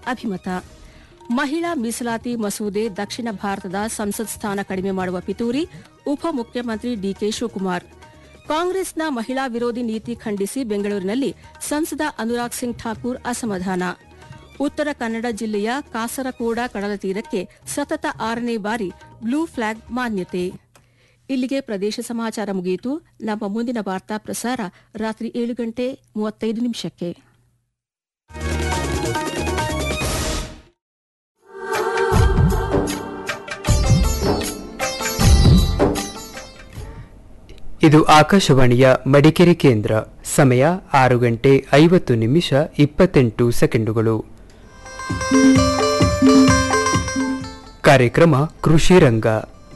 ಅಭಿಮತ ಮಹಿಳಾ ಮೀಸಲಾತಿ ಮಸೂದೆ ದಕ್ಷಿಣ ಭಾರತದ ಸಂಸತ್ ಸ್ಥಾನ ಕಡಿಮೆ ಮಾಡುವ ಪಿತೂರಿ ಉಪಮುಖ್ಯಮಂತ್ರಿ ಡಿಕೆ ಶಿವಕುಮಾರ್ ಕಾಂಗ್ರೆಸ್ನ ಮಹಿಳಾ ವಿರೋಧಿ ನೀತಿ ಖಂಡಿಸಿ ಬೆಂಗಳೂರಿನಲ್ಲಿ ಸಂಸದ ಅನುರಾಗ್ ಸಿಂಗ್ ಠಾಕೂರ್ ಅಸಮಾಧಾನ ಉತ್ತರ ಕನ್ನಡ ಜಿಲ್ಲೆಯ ಕಾಸರಕೋಡ ಕಡಲ ತೀರಕ್ಕೆ ಸತತ ಆರನೇ ಬಾರಿ ಬ್ಲೂ ಫ್ಲಾಗ್ ಮಾನ್ಯತೆ ಇಲ್ಲಿಗೆ ಪ್ರದೇಶ ಸಮಾಚಾರ ಮುಗಿಯಿತು ನಮ್ಮ ಮುಂದಿನ ವಾರ್ತಾ ಪ್ರಸಾರ ರಾತ್ರಿ ಏಳು ಗಂಟೆ ಮೂವತ್ತೈದು ನಿಮಿಷಕ್ಕೆ ಇದು ಆಕಾಶವಾಣಿಯ ಮಡಿಕೇರಿ ಕೇಂದ್ರ ಸಮಯ ಆರು ಗಂಟೆ ಐವತ್ತು ನಿಮಿಷ ಇಪ್ಪತ್ತೆಂಟು ಸೆಕೆಂಡುಗಳು ಕಾರ್ಯಕ್ರಮ ಕೃಷಿ ರಂಗ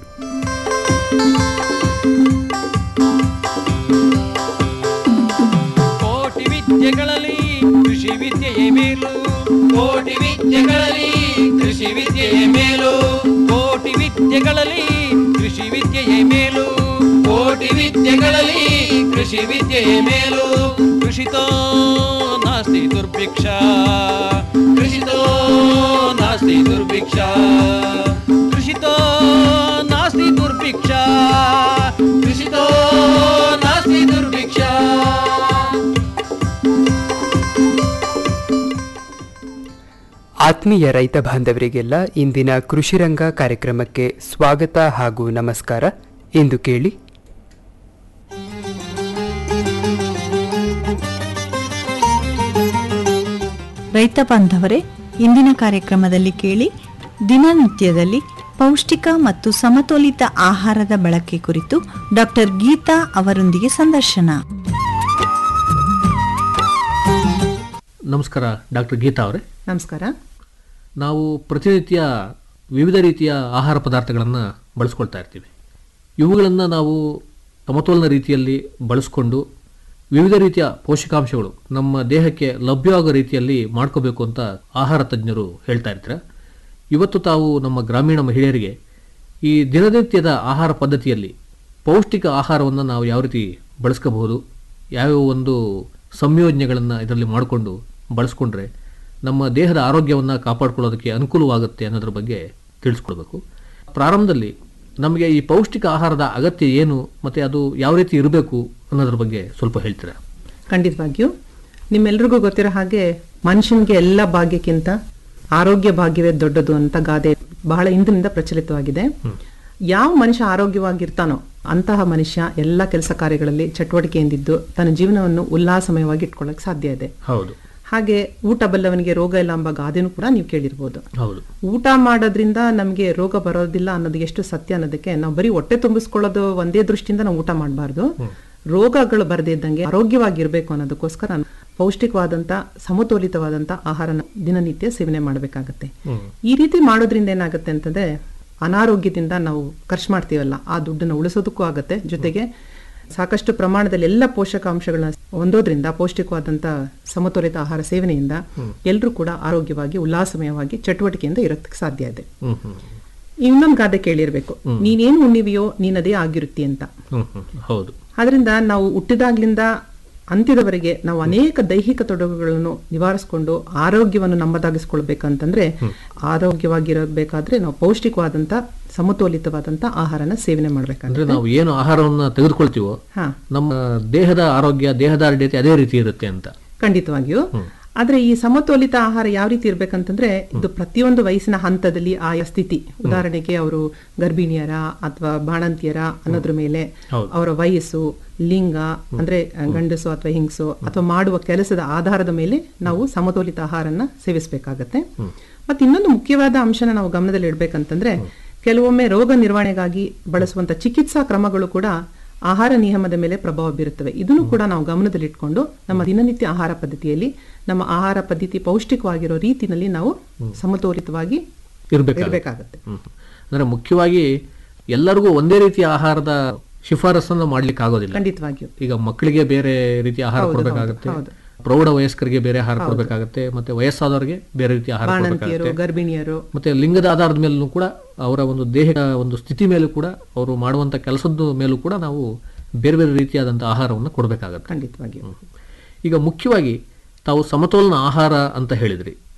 ಕೋಟಿ ವಿದ್ಯೆಗಳಲ್ಲಿ ಕೃಷಿ ವಿದ್ಯೆಯೇ ಮೇಲು ಕೋಟಿ ವಿದ್ಯೆಗಳಲ್ಲಿ ಕೃಷಿ ವಿದ್ಯೆಯೇ ಮೇಲು ಕೋಟಿ ವಿದ್ಯೆಗಳಲ್ಲಿ ಕೃಷಿ ವಿದ್ಯೆಯೇ ಮೇಲು ಕೋಟಿ ವಿದ್ಯೆಗಳಲ್ಲಿ ಕೃಷಿ ವಿದ್ಯೆಯೇ ಮೇಲು ಕೃಷಿತೋ ನಾಸ್ತಿ ದುರ್ಭಿಕ್ಷ ಕೃಷಿತೋ ನಾಸ್ತಿ ದುರ್ಭಿಕ್ಷ ಕೃಷಿತೋ ನಾಸ್ತಿ ದುರ್ಭಿಕ್ಷ ಕೃಷಿತೋ ನಾಸ್ತಿ ದುರ್ಭಿಕ್ಷ ಆತ್ಮೀಯ ರೈತ ಬಾಂಧವರಿಗೆಲ್ಲ ಇಂದಿನ ಕೃಷಿ ರಂಗ ಕಾರ್ಯಕ್ರಮಕ್ಕೆ ಸ್ವಾಗತ ಹಾಗೂ ನಮಸ್ಕಾರ ಎಂದು ಕೇಳಿ ರೈತ ಬಾಂಧವರೇ ಇಂದಿನ ಕಾರ್ಯಕ್ರಮದಲ್ಲಿ ಕೇಳಿ ದಿನನಿತ್ಯದಲ್ಲಿ ಪೌಷ್ಟಿಕ ಮತ್ತು ಸಮತೋಲಿತ ಆಹಾರದ ಬಳಕೆ ಕುರಿತು ಡಾಕ್ಟರ್ ಗೀತಾ ಅವರೊಂದಿಗೆ ಸಂದರ್ಶನ ನಮಸ್ಕಾರ ಡಾಕ್ಟರ್ ಗೀತಾ ಅವರೇ ನಮಸ್ಕಾರ ನಾವು ಪ್ರತಿನಿತ್ಯ ವಿವಿಧ ರೀತಿಯ ಆಹಾರ ಪದಾರ್ಥಗಳನ್ನು ಬಳಸ್ಕೊಳ್ತಾ ಇರ್ತೀವಿ ಇವುಗಳನ್ನು ನಾವು ಸಮತೋಲನ ರೀತಿಯಲ್ಲಿ ಬಳಸ್ಕೊಂಡು ವಿವಿಧ ರೀತಿಯ ಪೋಷಕಾಂಶಗಳು ನಮ್ಮ ದೇಹಕ್ಕೆ ಲಭ್ಯವಾಗೋ ರೀತಿಯಲ್ಲಿ ಮಾಡ್ಕೋಬೇಕು ಅಂತ ಆಹಾರ ತಜ್ಞರು ಹೇಳ್ತಾ ಇರ್ತಾರೆ ಇವತ್ತು ತಾವು ನಮ್ಮ ಗ್ರಾಮೀಣ ಮಹಿಳೆಯರಿಗೆ ಈ ದಿನನಿತ್ಯದ ಆಹಾರ ಪದ್ಧತಿಯಲ್ಲಿ ಪೌಷ್ಟಿಕ ಆಹಾರವನ್ನು ನಾವು ಯಾವ ರೀತಿ ಬಳಸ್ಕೋಬಹುದು ಯಾವ್ಯಾವ ಒಂದು ಸಂಯೋಜನೆಗಳನ್ನು ಇದರಲ್ಲಿ ಮಾಡಿಕೊಂಡು ಬಳಸ್ಕೊಂಡ್ರೆ ನಮ್ಮ ದೇಹದ ಆರೋಗ್ಯವನ್ನು ಕಾಪಾಡ್ಕೊಳ್ಳೋದಕ್ಕೆ ಅನುಕೂಲವಾಗುತ್ತೆ ಅನ್ನೋದ್ರ ಬಗ್ಗೆ ತಿಳಿಸ್ಕೊಡ್ಬೇಕು ಪ್ರಾರಂಭದಲ್ಲಿ ನಮಗೆ ಈ ಪೌಷ್ಟಿಕ ಆಹಾರದ ಅಗತ್ಯ ಏನು ಮತ್ತು ಅದು ಯಾವ ರೀತಿ ಇರಬೇಕು ಅನ್ನೋದ್ರ ಬಗ್ಗೆ ಸ್ವಲ್ಪ ಹೇಳ್ತೀರಾ ಖಂಡಿತವಾಗಿಯೂ ನಿಮ್ಮೆಲ್ರಿಗೂ ಗೊತ್ತಿರೋ ಹಾಗೆ ಮನುಷ್ಯನಿಗೆ ಎಲ್ಲ ಭಾಗ್ಯಕ್ಕಿಂತ ಆರೋಗ್ಯ ಭಾಗ್ಯವೇ ದೊಡ್ಡದು ಅಂತ ಗಾದೆ ಬಹಳ ಹಿಂದಿನಿಂದ ಪ್ರಚಲಿತವಾಗಿದೆ ಯಾವ ಮನುಷ್ಯ ಆರೋಗ್ಯವಾಗಿರ್ತಾನೋ ಅಂತಹ ಮನುಷ್ಯ ಎಲ್ಲ ಕೆಲಸ ಕಾರ್ಯಗಳಲ್ಲಿ ಚಟುವಟಿಕೆಯಿಂದಿದ್ದು ತನ್ನ ಜೀವನವನ್ನು ಉಲ್ಲಾಸಮಯವಾಗಿ ಇಟ್ಕೊಳ್ಳೋಕೆ ಸಾಧ್ಯ ಇದೆ ಹೌದು ಹಾಗೆ ಊಟ ಬಲ್ಲವನಿಗೆ ರೋಗ ಇಲ್ಲ ಎಂಬ ಗಾದೆನೂ ಕೂಡ ನೀವು ಕೇಳಿರ್ಬೋದು ಹೌದು ಊಟ ಮಾಡೋದ್ರಿಂದ ನಮಗೆ ರೋಗ ಬರೋದಿಲ್ಲ ಅನ್ನೋದು ಎಷ್ಟು ಸತ್ಯ ಅನ್ನೋದಕ್ಕೆ ನಾವು ಬರೀ ಹೊಟ್ಟೆ ತುಂಬಿಸ್ಕೊಳ್ಳೋದು ಒಂದೇ ದೃಷ್ಟಿಯಿಂದ ನಾವು ಊಟ ಮಾಡಬಾರ್ದು ರೋಗಗಳು ಬರದೇ ಇದ್ದಂಗೆ ಆರೋಗ್ಯವಾಗಿರ್ಬೇಕು ಅನ್ನೋದಕ್ಕೋಸ್ಕರ ಪೌಷ್ಟಿಕವಾದಂತ ಸಮತೋಲಿತವಾದಂತ ಆಹಾರನ ದಿನನಿತ್ಯ ಸೇವನೆ ಮಾಡಬೇಕಾಗತ್ತೆ ಈ ರೀತಿ ಮಾಡೋದ್ರಿಂದ ಏನಾಗುತ್ತೆ ಅಂತಂದ್ರೆ ಅನಾರೋಗ್ಯದಿಂದ ನಾವು ಖರ್ಚು ಮಾಡ್ತೀವಲ್ಲ ಆ ದುಡ್ಡನ್ನ ಉಳಿಸೋದಕ್ಕೂ ಆಗತ್ತೆ ಜೊತೆಗೆ ಸಾಕಷ್ಟು ಪ್ರಮಾಣದಲ್ಲಿ ಎಲ್ಲ ಪೋಷಕಾಂಶಗಳನ್ನ ಹೊಂದೋದ್ರಿಂದ ಪೌಷ್ಟಿಕವಾದಂತ ಸಮತೋಲಿತ ಆಹಾರ ಸೇವನೆಯಿಂದ ಎಲ್ಲರೂ ಕೂಡ ಆರೋಗ್ಯವಾಗಿ ಉಲ್ಲಾಸಮಯವಾಗಿ ಚಟುವಟಿಕೆಯಿಂದ ಇರೋದಕ್ಕೆ ಸಾಧ್ಯ ಇದೆ ಹ್ಮ್ ಹ್ಮ್ ಇನ್ನೊಂದು ಗಾದೆ ಕೇಳಿರ್ಬೇಕು ನೀನೇನು ಉಣ್ಣಿವಿಯೋ ನೀನದೇ ಆಗಿರುತ್ತಿ ಅಂತ ಹ್ಮ್ ಹ್ಮ್ ಹೌದು ಆದ್ರಿಂದ ನಾವು ಹುಟ್ಟಿದಾಗ್ಲಿಂದ ಅಂತ್ಯದವರೆಗೆ ನಾವು ಅನೇಕ ದೈಹಿಕ ತೊಡಗುಗಳನ್ನು ನಿವಾರಿಸಿಕೊಂಡು ಆರೋಗ್ಯವನ್ನು ನಮ್ಮದಾಗಿಸ್ಕೊಳ್ಬೇಕಂತಂದ್ರೆ ಆರೋಗ್ಯವಾಗಿರಬೇಕಾದ್ರೆ ನಾವು ಪೌಷ್ಟಿಕವಾದಂತ ಸಮತೋಲಿತವಾದಂತ ಆಹಾರನ ಸೇವನೆ ಮಾಡ್ಬೇಕಾದ್ರೆ ಅಂದ್ರೆ ನಾವು ಏನು ಆಹಾರವನ್ನು ತೆಗೆದುಕೊಳ್ತೀವೋ ಹಾ ನಮ್ಮ ದೇಹದ ಆರೋಗ್ಯ ದೇಹದಾರ್ಢ್ಯತೆ ಅದೇ ರೀತಿ ಇರುತ್ತೆ ಅಂತ ಖಂಡಿತವಾಗಿಯೂ ಆದ್ರೆ ಈ ಸಮತೋಲಿತ ಆಹಾರ ಯಾವ ರೀತಿ ಇರ್ಬೇಕಂತಂದ್ರೆ ಇದು ಪ್ರತಿಯೊಂದು ವಯಸ್ಸಿನ ಹಂತದಲ್ಲಿ ಆಯಾ ಸ್ಥಿತಿ ಉದಾಹರಣೆಗೆ ಅವರು ಗರ್ಭಿಣಿಯರ ಅಥವಾ ಬಾಣಂತಿಯರ ಅನ್ನೋದ್ರ ಮೇಲೆ ಅವರ ವಯಸ್ಸು ಲಿಂಗ ಅಂದ್ರೆ ಗಂಡಸು ಅಥವಾ ಹಿಂಗ್ಸು ಅಥವಾ ಮಾಡುವ ಕೆಲಸದ ಆಧಾರದ ಮೇಲೆ ನಾವು ಸಮತೋಲಿತ ಆಹಾರನ ಸೇವಿಸಬೇಕಾಗತ್ತೆ ಮತ್ತೆ ಇನ್ನೊಂದು ಮುಖ್ಯವಾದ ಅಂಶನ ನಾವು ಗಮನದಲ್ಲಿ ಇಡ್ಬೇಕಂತಂದ್ರೆ ಕೆಲವೊಮ್ಮೆ ರೋಗ ನಿರ್ವಹಣೆಗಾಗಿ ಬಳಸುವಂತ ಚಿಕಿತ್ಸಾ ಕ್ರಮಗಳು ಕೂಡ ಆಹಾರ ನಿಯಮದ ಮೇಲೆ ಪ್ರಭಾವ ಬೀರುತ್ತವೆ ಇದನ್ನು ಕೂಡ ನಾವು ಗಮನದಲ್ಲಿಟ್ಕೊಂಡು ನಮ್ಮ ದಿನನಿತ್ಯ ಆಹಾರ ಪದ್ಧತಿಯಲ್ಲಿ ನಮ್ಮ ಆಹಾರ ಪದ್ಧತಿ ಪೌಷ್ಟಿಕವಾಗಿರೋ ರೀತಿನಲ್ಲಿ ನಾವು ಸಮತೋಲಿತವಾಗಿ ಇರ್ಬೇಕಾಗುತ್ತೆ ಇರಬೇಕಾಗತ್ತೆ ಹ್ಮ್. ಅಂದ್ರೆ ಮುಖ್ಯವಾಗಿ ಎಲ್ಲರಿಗೂ ಒಂದೇ ರೀತಿಯ ಆಹಾರದ ಶಿಫಾರಸನ್ನು ಮಾಡ್ಲಿಕ್ಕೆ ಆಗೋದಿಲ್ಲ ಖಂಡಿತವಾಗಿಯೂ ಈಗ ಮಕ್ಕಳಿಗೆ ಬೇರೆ ರೀತಿಯ ಆಹಾರ ಕೊಡಬೇಕಾಗುತ್ತೆ ಹೌದು. ಪ್ರೌಢ ವಯಸ್ಕರಿಗೆ ಬೇರೆ ಆಹಾರ ಕೊಡಬೇಕಾಗುತ್ತೆ ಮತ್ತೆ ವಯಸ್ಸಾದವರಿಗೆ ಬೇರೆ ರೀತಿಯ ಆಹಾರ ಬಾಣಂತಿಯರು ಕೊಡಬೇಕಾಗುತ್ತೆ ಗರ್ಭಿಣಿಯರು ಮತ್ತೆ ಲಿಂಗದ ಆಧಾರದ ಮೇಲೂ ಕೂಡ ಅವರ ಒಂದು ದೇಹದ ಒಂದು ಸ್ಥಿತಿ ಮೇಲೂ ಕೂಡ ಅವರು ಮಾಡುವಂತ ಕೆಲಸದ ಮೇಲೂ ಕೂಡ ನಾವು ಬೇರೆ ಬೇರೆ ರೀತಿಯಾದಂಥ ಆಹಾರವನ್ನು ಕೊಡಬೇಕಾಗತ್ತೆ ಖಂಡಿತವಾಗಿಯೂ ಈಗ ಮುಖ್ಯವಾಗಿ ತಾವು ಸಮತೋಲನ ಆಹಾರ ಅಂತ ಹೇಳಿದ್ರಿ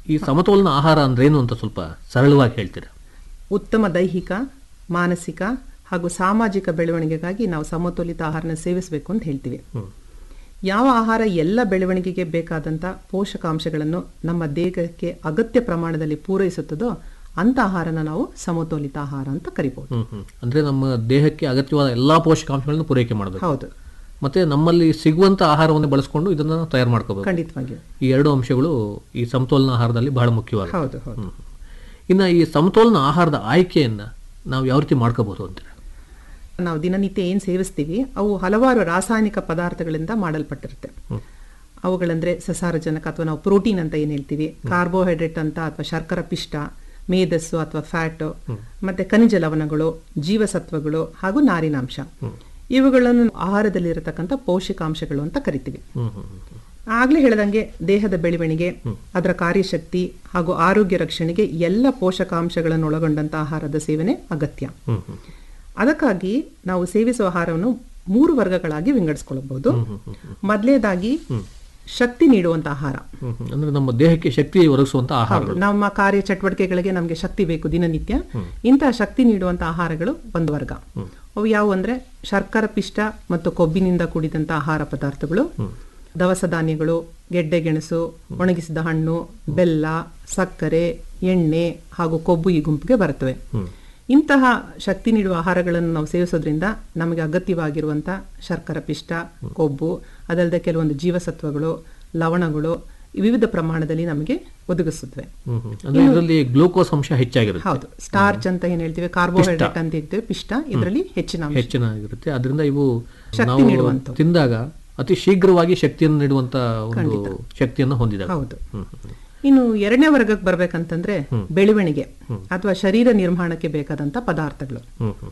ಈ ಸಮತೋಲನ ಆಹಾರ ಅಂದ್ರೇನು ಅಂತ ಸ್ವಲ್ಪ ಸರಳವಾಗಿ ಹೇಳ್ತೀರಾ ಉತ್ತಮ ದೈಹಿಕ ಮಾನಸಿಕ ಹಾಗೂ ಸಾಮಾಜಿಕ ಬೆಳವಣಿಗೆಗಾಗಿ ನಾವು ಸಮತೋಲಿತ ಆಹಾರನ ಸೇವಿಸಬೇಕು ಅಂತ ಹೇಳ್ತೀವಿ ಯಾವ ಆಹಾರ ಎಲ್ಲ ಬೆಳವಣಿಗೆಗೆ ಬೇಕಾದಂಥ ಪೋಷಕಾಂಶಗಳನ್ನು ನಮ್ಮ ದೇಹಕ್ಕೆ ಅಗತ್ಯ ಪ್ರಮಾಣದಲ್ಲಿ ಪೂರೈಸುತ್ತದೋ ಅಂತ ಆಹಾರನ ನಾವು ಸಮತೋಲಿತ ಆಹಾರ ಅಂತ ಕರಿಬಹುದು ಹ್ಮ್ ಹ್ಮ್ ಅಂದ್ರೆ ನಮ್ಮ ದೇಹಕ್ಕೆ ಅಗತ್ಯವಾದ ಎಲ್ಲಾ ಪೋಷಕಾಂಶಗಳನ್ನು ಪೂರೈಕೆ ಮಾಡಬೇಕು ಹೌದು ಮತ್ತೆ ನಮ್ಮಲ್ಲಿ ಸಿಗುವಂತ ಆಹಾರವನ್ನು ಬಳಸ್ಕೊಂಡು ಇದನ್ನ ತಯಾರು ಮಾಡ್ಕೋಬೇಕು ಖಂಡಿತವಾಗಿಯೂ ಈ ಎರಡು ಅಂಶಗಳು ಈ ಸಮತೋಲನ ಆಹಾರದಲ್ಲಿ ಬಹಳ ಮುಖ್ಯವಾದ ಹೌದು ಹೌದು ಇನ್ನು ಈ ಸಮತೋಲನ ಆಹಾರದ ಆಯ್ಕೆಯನ್ನ ನಾವು ಯಾವ ರೀತಿ ಮಾಡ್ಕೋಬಹುದು ಅಂತೀರಾ ನಾವು ದಿನನಿತ್ಯ ಏನು ಸೇವಿಸ್ತೀವಿ ಅವು ಹಲವಾರು ರಾಸಾಯನಿಕ ಪದಾರ್ಥಗಳಿಂದ ಮಾಡಲ್ಪಟ್ಟಿರುತ್ತೆ ಅವುಗಳಂದ್ರೆ ಸಸಾರಜನಕ ಅಥವಾ ನಾವು ಪ್ರೋಟೀನ್ ಅಂತ ಏನು ಹೇಳ್ತೀವಿ ಕಾರ್ಬೋಹೈಡ್ರೇಟ್ ಅಂತ ಅಥವಾ ಶರ್ಕರ ಪಿಷ್ಟ ಮೇಧಸ್ಸು ಅಥವಾ ಫ್ಯಾಟ್ ಮತ್ತೆ ಖನಿಜ ಲವಣಗಳು ಜೀವಸತ್ವಗಳು ಹಾಗೂ ನಾರಿನಾಂಶ ಇವುಗಳನ್ನು ಆಹಾರದಲ್ಲಿರತಕ್ಕಂಥ ಪೌಷ್ಟಿಕಾಂಶಗಳು ಅಂತ ಕರಿತೀವಿ ಆಗ್ಲೇ ಹೇಳ್ದಂಗೆ ದೇಹದ ಬೆಳವಣಿಗೆ ಅದರ ಕಾರ್ಯಶಕ್ತಿ ಹಾಗೂ ಆರೋಗ್ಯ ರಕ್ಷಣೆಗೆ ಎಲ್ಲ ಪೋಷಕಾಂಶಗಳನ್ನು ಒಳಗೊಂಡಂತ ಆಹಾರದ ಸೇವನೆ ಅಗತ್ಯ ಅದಕ್ಕಾಗಿ ನಾವು ಸೇವಿಸುವ ಆಹಾರವನ್ನು ಮೂರು ವರ್ಗಗಳಾಗಿ ವಿಂಗಡಿಸ್ಕೊಳ್ಳಬಹುದು ಮೊದಲೇದಾಗಿ ಶಕ್ತಿ ನೀಡುವಂತ ಆಹಾರ ಹ್ಮ್ ಹ್ಮ್. ಅಂದ್ರೆ ನಮ್ಮ ದೇಹಕ್ಕೆ ಶಕ್ತಿ ಒದಗಿಸುವಂತ ಆಹಾರಗಳು ನಮ್ಮ ಕಾರ್ಯ ಚಟುವಟಿಕೆಗಳಿಗೆ ನಮಗೆ ಶಕ್ತಿ ಬೇಕು ದಿನನಿತ್ಯ ಇಂತಹ ಶಕ್ತಿ ನೀಡುವಂತ ಆಹಾರಗಳು ಒಂದು ವರ್ಗ ಅವು ಯಾವುವು ಅಂದ್ರೆ ಶರ್ಕರ ಪಿಷ್ಟ ಮತ್ತು ಕೊಬ್ಬಿನಿಂದ ಕೂಡಿದಂತ ಆಹಾರ ಪದಾರ್ಥಗಳು ದವಸ ಧಾನ್ಯಗಳು ಗೆಡ್ಡೆ ಗೆಣಸು ಒಣಗಿಸಿದ ಹಣ್ಣು ಬೆಲ್ಲ ಸಕ್ಕರೆ ಎಣ್ಣೆ ಹಾಗೂ ಕೊಬ್ಬು ಈ ಗುಂಪಿಗೆ ಬರುತ್ತವೆ ಇಂತಹ ಶಕ್ತಿ ನೀಡುವ ಆಹಾರಗಳನ್ನು ನಾವು ಸೇವಿಸೋದ್ರಿಂದ ನಮಗೆ ಅಗತ್ಯವಾಗಿರುವಂಥ ಶರ್ಕರ ಪಿಷ್ಟ ಕೊಬ್ಬು ಅದಲ್ಲದೆ ಕೆಲವೊಂದು ಜೀವಸತ್ವಗಳು ಲವಣಗಳು ವಿವಿಧ ಪ್ರಮಾಣದಲ್ಲಿ ನಮಗೆ ಒದಗಿಸುತ್ತವೆ ಹ್ಮ್ ಹ್ಮ್. ಅಂದ್ರೆ ಇದರಲ್ಲಿ ಗ್ಲೂಕೋಸ್ ಅಂಶ ಹೆಚ್ಚಾಗಿರುತ್ತೆ ಹೌದು ಸ್ಟಾರ್ಚ್ ಅಂತ ಏನ್ ಹೇಳ್ತೀವಿ ಕಾರ್ಬೋಹೈಡ್ರೇಟ್ ಅಂತ ಹೇಳ್ತೀವಿ ಪಿಷ್ಟ ಇದರಲ್ಲಿ ಹೆಚ್ಚಿನ ಅಂಶ. ಹೆಚ್ಚಿನಾಗಿರುತ್ತೆ ಅದರಿಂದ ಇವು ಶಕ್ತಿ ನಾವು ನೀಡುವಂಥವು. ತಿಂದಾಗ ಅತಿ ಶೀಘ್ರವಾಗಿ ಶಕ್ತಿಯನ್ನು ನೀಡುವಂತ ಒಂದು ಶಕ್ತಿಯನ್ನು ಹೊಂದಿದೆ ಹೌದು ಇನ್ನು ಎರಡನೇ ವರ್ಗಕ್ಕೆ ಬರ್ಬೇಕಂತಂದ್ರೆ ಬೆಳವಣಿಗೆ ಅಥವಾ ಶರೀರ ನಿರ್ಮಾಣಕ್ಕೆ ಬೇಕಾದಂತ ಪದಾರ್ಥಗಳು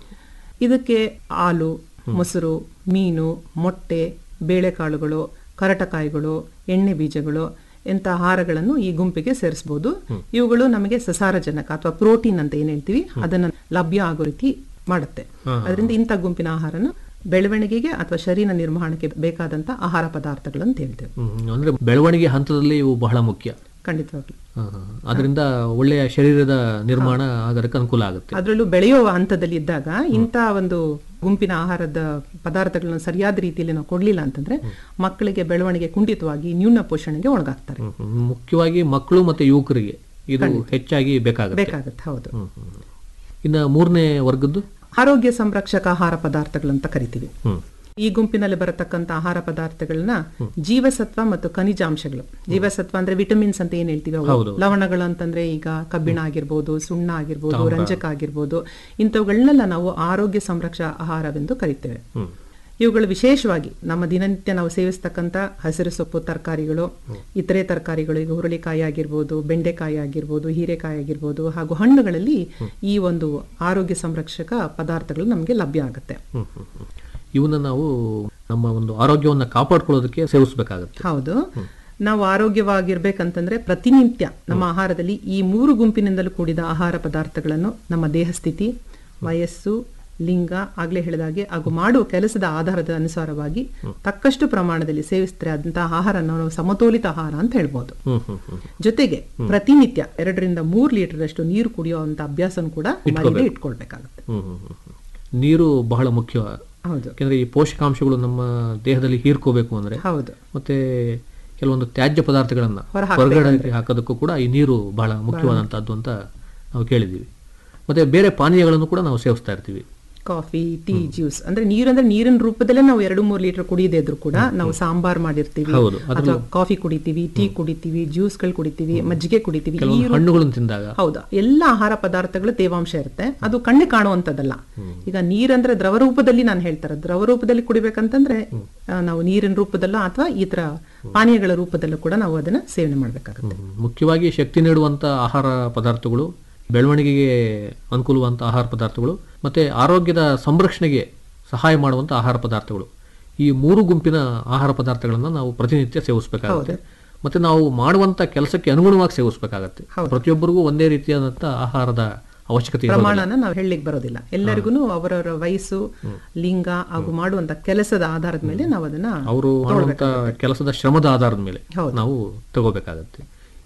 ಇದಕ್ಕೆ ಹಾಲು ಮೊಸರು ಮೀನು ಮೊಟ್ಟೆ ಬೇಳೆಕಾಳುಗಳು ಕರಟಕಾಯಿಗಳು ಎಣ್ಣೆ ಬೀಜಗಳು ಇಂಥ ಆಹಾರಗಳನ್ನು ಈ ಗುಂಪಿಗೆ ಸೇರಿಸಬಹುದು ಇವುಗಳು ನಮಗೆ ಸಸಾರಜನಕ ಅಥವಾ ಪ್ರೋಟೀನ್ ಅಂತ ಏನ್ ಹೇಳ್ತೀವಿ ಅದನ್ನ ಲಭ್ಯ ಆಗೋ ರೀತಿ ಮಾಡುತ್ತೆ ಅದರಿಂದ ಇಂಥ ಗುಂಪಿನ ಆಹಾರನ ಬೆಳವಣಿಗೆಗೆ ಅಥವಾ ಶರೀರ ನಿರ್ಮಾಣಕ್ಕೆ ಬೇಕಾದಂತ ಆಹಾರ ಪದಾರ್ಥಗಳು ಅಂತ ಹೇಳ್ತೇವೆ ಹ್ಮ್ ಹ್ಮ್. ಅಂದ್ರೆ ಬೆಳವಣಿಗೆ ಹಂತದಲ್ಲಿ ಇವು ಬಹಳ ಮುಖ್ಯ ಖಂಡಿತವಾಗ್ಲು ಹ, ಹ. ಅದರಿಂದ ಒಳ್ಳೆಯ ಶರೀರದ ನಿರ್ಮಾಣ ಆಗೋದಕ್ಕೆ ಅನುಕೂಲ ಆಗುತ್ತೆ ಅದರಲ್ಲೂ ಬೆಳೆಯುವ ಹಂತದಲ್ಲಿ ಇದ್ದಾಗ ಇಂಥ ಒಂದು ಗುಂಪಿನ ಆಹಾರದ ಪದಾರ್ಥಗಳನ್ನು ಸರಿಯಾದ ರೀತಿಯಲ್ಲಿ ನಾವು ಕೊಡ್ಲಿಲ್ಲ ಅಂತಂದ್ರೆ ಮಕ್ಕಳಿಗೆ ಬೆಳವಣಿಗೆ ಕುಂಠಿತವಾಗಿ ನ್ಯೂನ ಪೋಷಣೆಗೆ ಒಳಗಾಗ್ತಾರೆ ಹ್ಮ್ ಹ್ಮ್. ಮುಖ್ಯವಾಗಿ ಮಕ್ಕಳು ಮತ್ತೆ ಯುವಕರಿಗೆ ಇದು ಹೆಚ್ಚಾಗಿ ಬೇಕಾಗುತ್ತೆ ಬೇಕಾಗತ್ತೆ ಹೌದು ಹ್ಮ್ ಹ್ಮ್. ಇನ್ನ ಮೂರನೇ ವರ್ಗದ್ದು ಆರೋಗ್ಯ ಸಂರಕ್ಷಕ ಆಹಾರ ಪದಾರ್ಥಗಳಂತ ಕರಿತೀವಿ ಹ್ಮ್ ಈ ಗುಂಪಿನಲ್ಲಿ ಬರತಕ್ಕಂತ ಆಹಾರ ಪದಾರ್ಥಗಳನ್ನ ಜೀವಸತ್ವ ಮತ್ತು ಖನಿಜಾಂಶಗಳು ಜೀವಸತ್ವ ಅಂದ್ರೆ ವಿಟಮಿನ್ಸ್ ಅಂತ ಏನ್ ಹೇಳ್ತೀವಿ ಅವು ಹೌದು. ಲವಣಗಳು ಅಂತಂದ್ರೆ ಈಗ ಕಬ್ಬಿಣ ಆಗಿರ್ಬೋದು ಸುಣ್ಣ ಆಗಿರ್ಬೋದು ರಂಜಕ ಆಗಿರ್ಬೋದು ಇಂಥವುಗಳನ್ನೆಲ್ಲ ನಾವು ಆರೋಗ್ಯ ಸಂರಕ್ಷಾ ಆಹಾರವೆಂದು ಕರಿತೇವೆ ಇವುಗಳು ವಿಶೇಷವಾಗಿ ನಮ್ಮ ದಿನನಿತ್ಯ ನಾವು ಸೇವಿಸ್ತಕ್ಕಂಥ ಹಸಿರು ಸೊಪ್ಪು ತರಕಾರಿಗಳು ಇತರೆ ತರಕಾರಿಗಳು ಈಗ ಹುರುಳಿಕಾಯಿ ಆಗಿರ್ಬೋದು ಬೆಂಡೆಕಾಯಿ ಆಗಿರ್ಬೋದು ಹೀರೆಕಾಯಿ ಆಗಿರ್ಬೋದು ಹಾಗೂ ಹಣ್ಣುಗಳಲ್ಲಿ ಈ ಒಂದು ಆರೋಗ್ಯ ಸಂರಕ್ಷಕ ಪದಾರ್ಥಗಳು ನಮಗೆ ಲಭ್ಯ ಆಗುತ್ತೆ ಹ್ಮ್ ಹ್ಮ್ ಹ್ಮ್. ಇವನ್ನ ನಾವು ನಮ್ಮ ಒಂದು ಆರೋಗ್ಯವನ್ನ ಕಾಪಾಡ್ಕೊಳ್ಳೋದಕ್ಕೆ ಸೇವಿಸಬೇಕಾಗತ್ತೆ ಹೌದು ನಾವು ಆರೋಗ್ಯವಾಗಿರ್ಬೇಕಂತಂದ್ರೆ ಪ್ರತಿನಿತ್ಯ ನಮ್ಮ ಆಹಾರದಲ್ಲಿ ಈ ಮೂರು ಗುಂಪಿನಿಂದಲೂ ಕೂಡಿದ ಆಹಾರ ಪದಾರ್ಥಗಳನ್ನು ನಮ್ಮ ದೇಹ ಸ್ಥಿತಿ ವಯಸ್ಸು ಲಿಂಗ ಆಗ್ಲೇ ಹೇಳಿದಾಗೆ ಹಾಗೂ ಮಾಡುವ ಕೆಲಸದ ಆಧಾರದ ಅನುಸಾರವಾಗಿ ತಕ್ಕಷ್ಟು ಪ್ರಮಾಣದಲ್ಲಿ ಸೇವಿಸಿದ್ರೆ ಆದಂತಹ ಆಹಾರ ನಾವು ಸಮತೋಲಿತ ಆಹಾರ ಅಂತ ಹೇಳ್ಬೋದು ಹ್ಮ್ ಹ್ಮ್ ಹ್ಮ್ ಜೊತೆಗೆ ಪ್ರತಿನಿತ್ಯ ಎರಡರಿಂದ ಮೂರು ಲೀಟರ್ ಅಷ್ಟು ನೀರು ಕುಡಿಯುವಂತ ಅಭ್ಯಾಸನ ಕೂಡ ಮನೆಯಲ್ಲಿ ಇಟ್ಕೊಳ್ಬೇಕಾಗುತ್ತೆ ಹ್ಮ್ ಹ್ಮ್ ಹ್ಮ್ ಹ್ಮ್. ನೀರು ಬಹಳ ಮುಖ್ಯ ಹೌದು ಯಾಕಂದ್ರೆ ಈ ಪೋಷಕಾಂಶಗಳು ನಮ್ಮ ದೇಹದಲ್ಲಿ ಹೀರ್ಕೋಬೇಕು ಅಂದ್ರೆ ಹೌದು ಮತ್ತೆ ಕೆಲವೊಂದು ತ್ಯಾಜ್ಯ ಪದಾರ್ಥಗಳನ್ನ ಹೊರ ಹೊರಗಡೆ ಹಾಕೋದಕ್ಕೂ ಕೂಡ ಈ ನೀರು ಬಹಳ ಮುಖ್ಯವಾದಂತಹದ್ದು ಅಂತ ನಾವು ಕೇಳಿದೀವಿ ಮತ್ತೆ ಬೇರೆ ಪಾನೀಯಗಳನ್ನು ಕೂಡ ನಾವು ಸೇವಿಸ್ತಾ ಇರ್ತೀವಿ ಕಾಫಿ ಟೀ ಜ್ಯೂಸ್ ಅಂದ್ರೆ ನೀರಂದ್ರೆ ನೀರಿನ ರೂಪದಲ್ಲೇ ನಾವು ಎರಡು ಮೂರು ಲೀಟರ್ ಕುಡಿಯದೇ ಇದ್ರು ಕೂಡ ನಾವು ಸಾಂಬಾರ್ ಮಾಡಿರ್ತೀವಿ ಹೌದು, ಅಥವಾ ಕಾಫಿ ಕುಡಿತೀವಿ ಟೀ ಕುಡಿತೀವಿ ಜ್ಯೂಸ್ಗಳು ಕುಡಿತೀವಿ ಮಜ್ಜಿಗೆ ಕುಡಿತೀವಿ ಈ ಕೆಲವೊಂದು ಹಣ್ಣುಗಳನ್ನು ತಿಂದಾಗ ಹೌದಾ ಎಲ್ಲ ಆಹಾರ ಪದಾರ್ಥಗಳು ತೇವಾಂಶ ಇರುತ್ತೆ ಅದು ಕಣ್ಣು ಕಾಣುವಂಥದ್ದಲ್ಲ ಈಗ ನೀರಂದ್ರೆ ದ್ರವ ರೂಪದಲ್ಲಿ ನಾನು ಹೇಳ್ತಾರೆ ದ್ರವ ರೂಪದಲ್ಲಿ ಕುಡಿಬೇಕಂತಂದ್ರೆ ಆ, ನಾವು ನೀರಿನ ರೂಪದಲ್ಲ ಅಥವಾ ಈ ತರ ಪಾನೀಯಗಳ ರೂಪದಲ್ಲೂ ಕೂಡ ನಾವು ಅದನ್ನ ಸೇವನೆ ಮಾಡ್ಬೇಕಾಗುತ್ತೆ ಹ್ಮ್. ಮುಖ್ಯವಾಗಿ ಶಕ್ತಿ ನೀಡುವಂತ ಆಹಾರ ಪದಾರ್ಥಗಳು ಬೆಳವಣಿಗೆಗೆ ಅನುಕೂಲವಂತ ಆಹಾರ ಪದಾರ್ಥಗಳು ಮತ್ತೆ ಆರೋಗ್ಯದ ಸಂರಕ್ಷಣೆಗೆ ಸಹಾಯ ಮಾಡುವಂತ ಆಹಾರ ಪದಾರ್ಥಗಳು ಈ ಮೂರು ಗುಂಪಿನ ಆಹಾರ ಪದಾರ್ಥಗಳನ್ನ ನಾವು ಪ್ರತಿನಿತ್ಯ ಸೇವಿಸಬೇಕಾಗುತ್ತೆ ಮತ್ತೆ ನಾವು ಮಾಡುವಂತ ಕೆಲಸಕ್ಕೆ ಅನುಗುಣವಾಗಿ ಸೇವಿಸಬೇಕಾಗತ್ತೆ ಪ್ರತಿಯೊಬ್ಬರಿಗೂ ಒಂದೇ ರೀತಿಯಾದಂತ ಆಹಾರದ ಅವಶ್ಯಕತೆ ಇರೋದಿಲ್ಲ. ಪ್ರಮಾಣನ ನಾವು ಹೇಳಲಿಕ್ಕೆ ಬರೋದಿಲ್ಲ ಎಲ್ಲರಿಗೂ ಅವರವರ ವಯಸ್ಸು ಲಿಂಗ ಹಾಗೂ ಮಾಡುವಂತ ಕೆಲಸದ ಆಧಾರದ ಮೇಲೆ ನಾವು ಅದನ್ನ ಅವರು ಮಾಡುವಂತ ಕೆಲಸದ ಶ್ರಮದ ಆಧಾರದ ಮೇಲೆ ನಾವು ತಗೋಬೇಕಾಗತ್ತೆ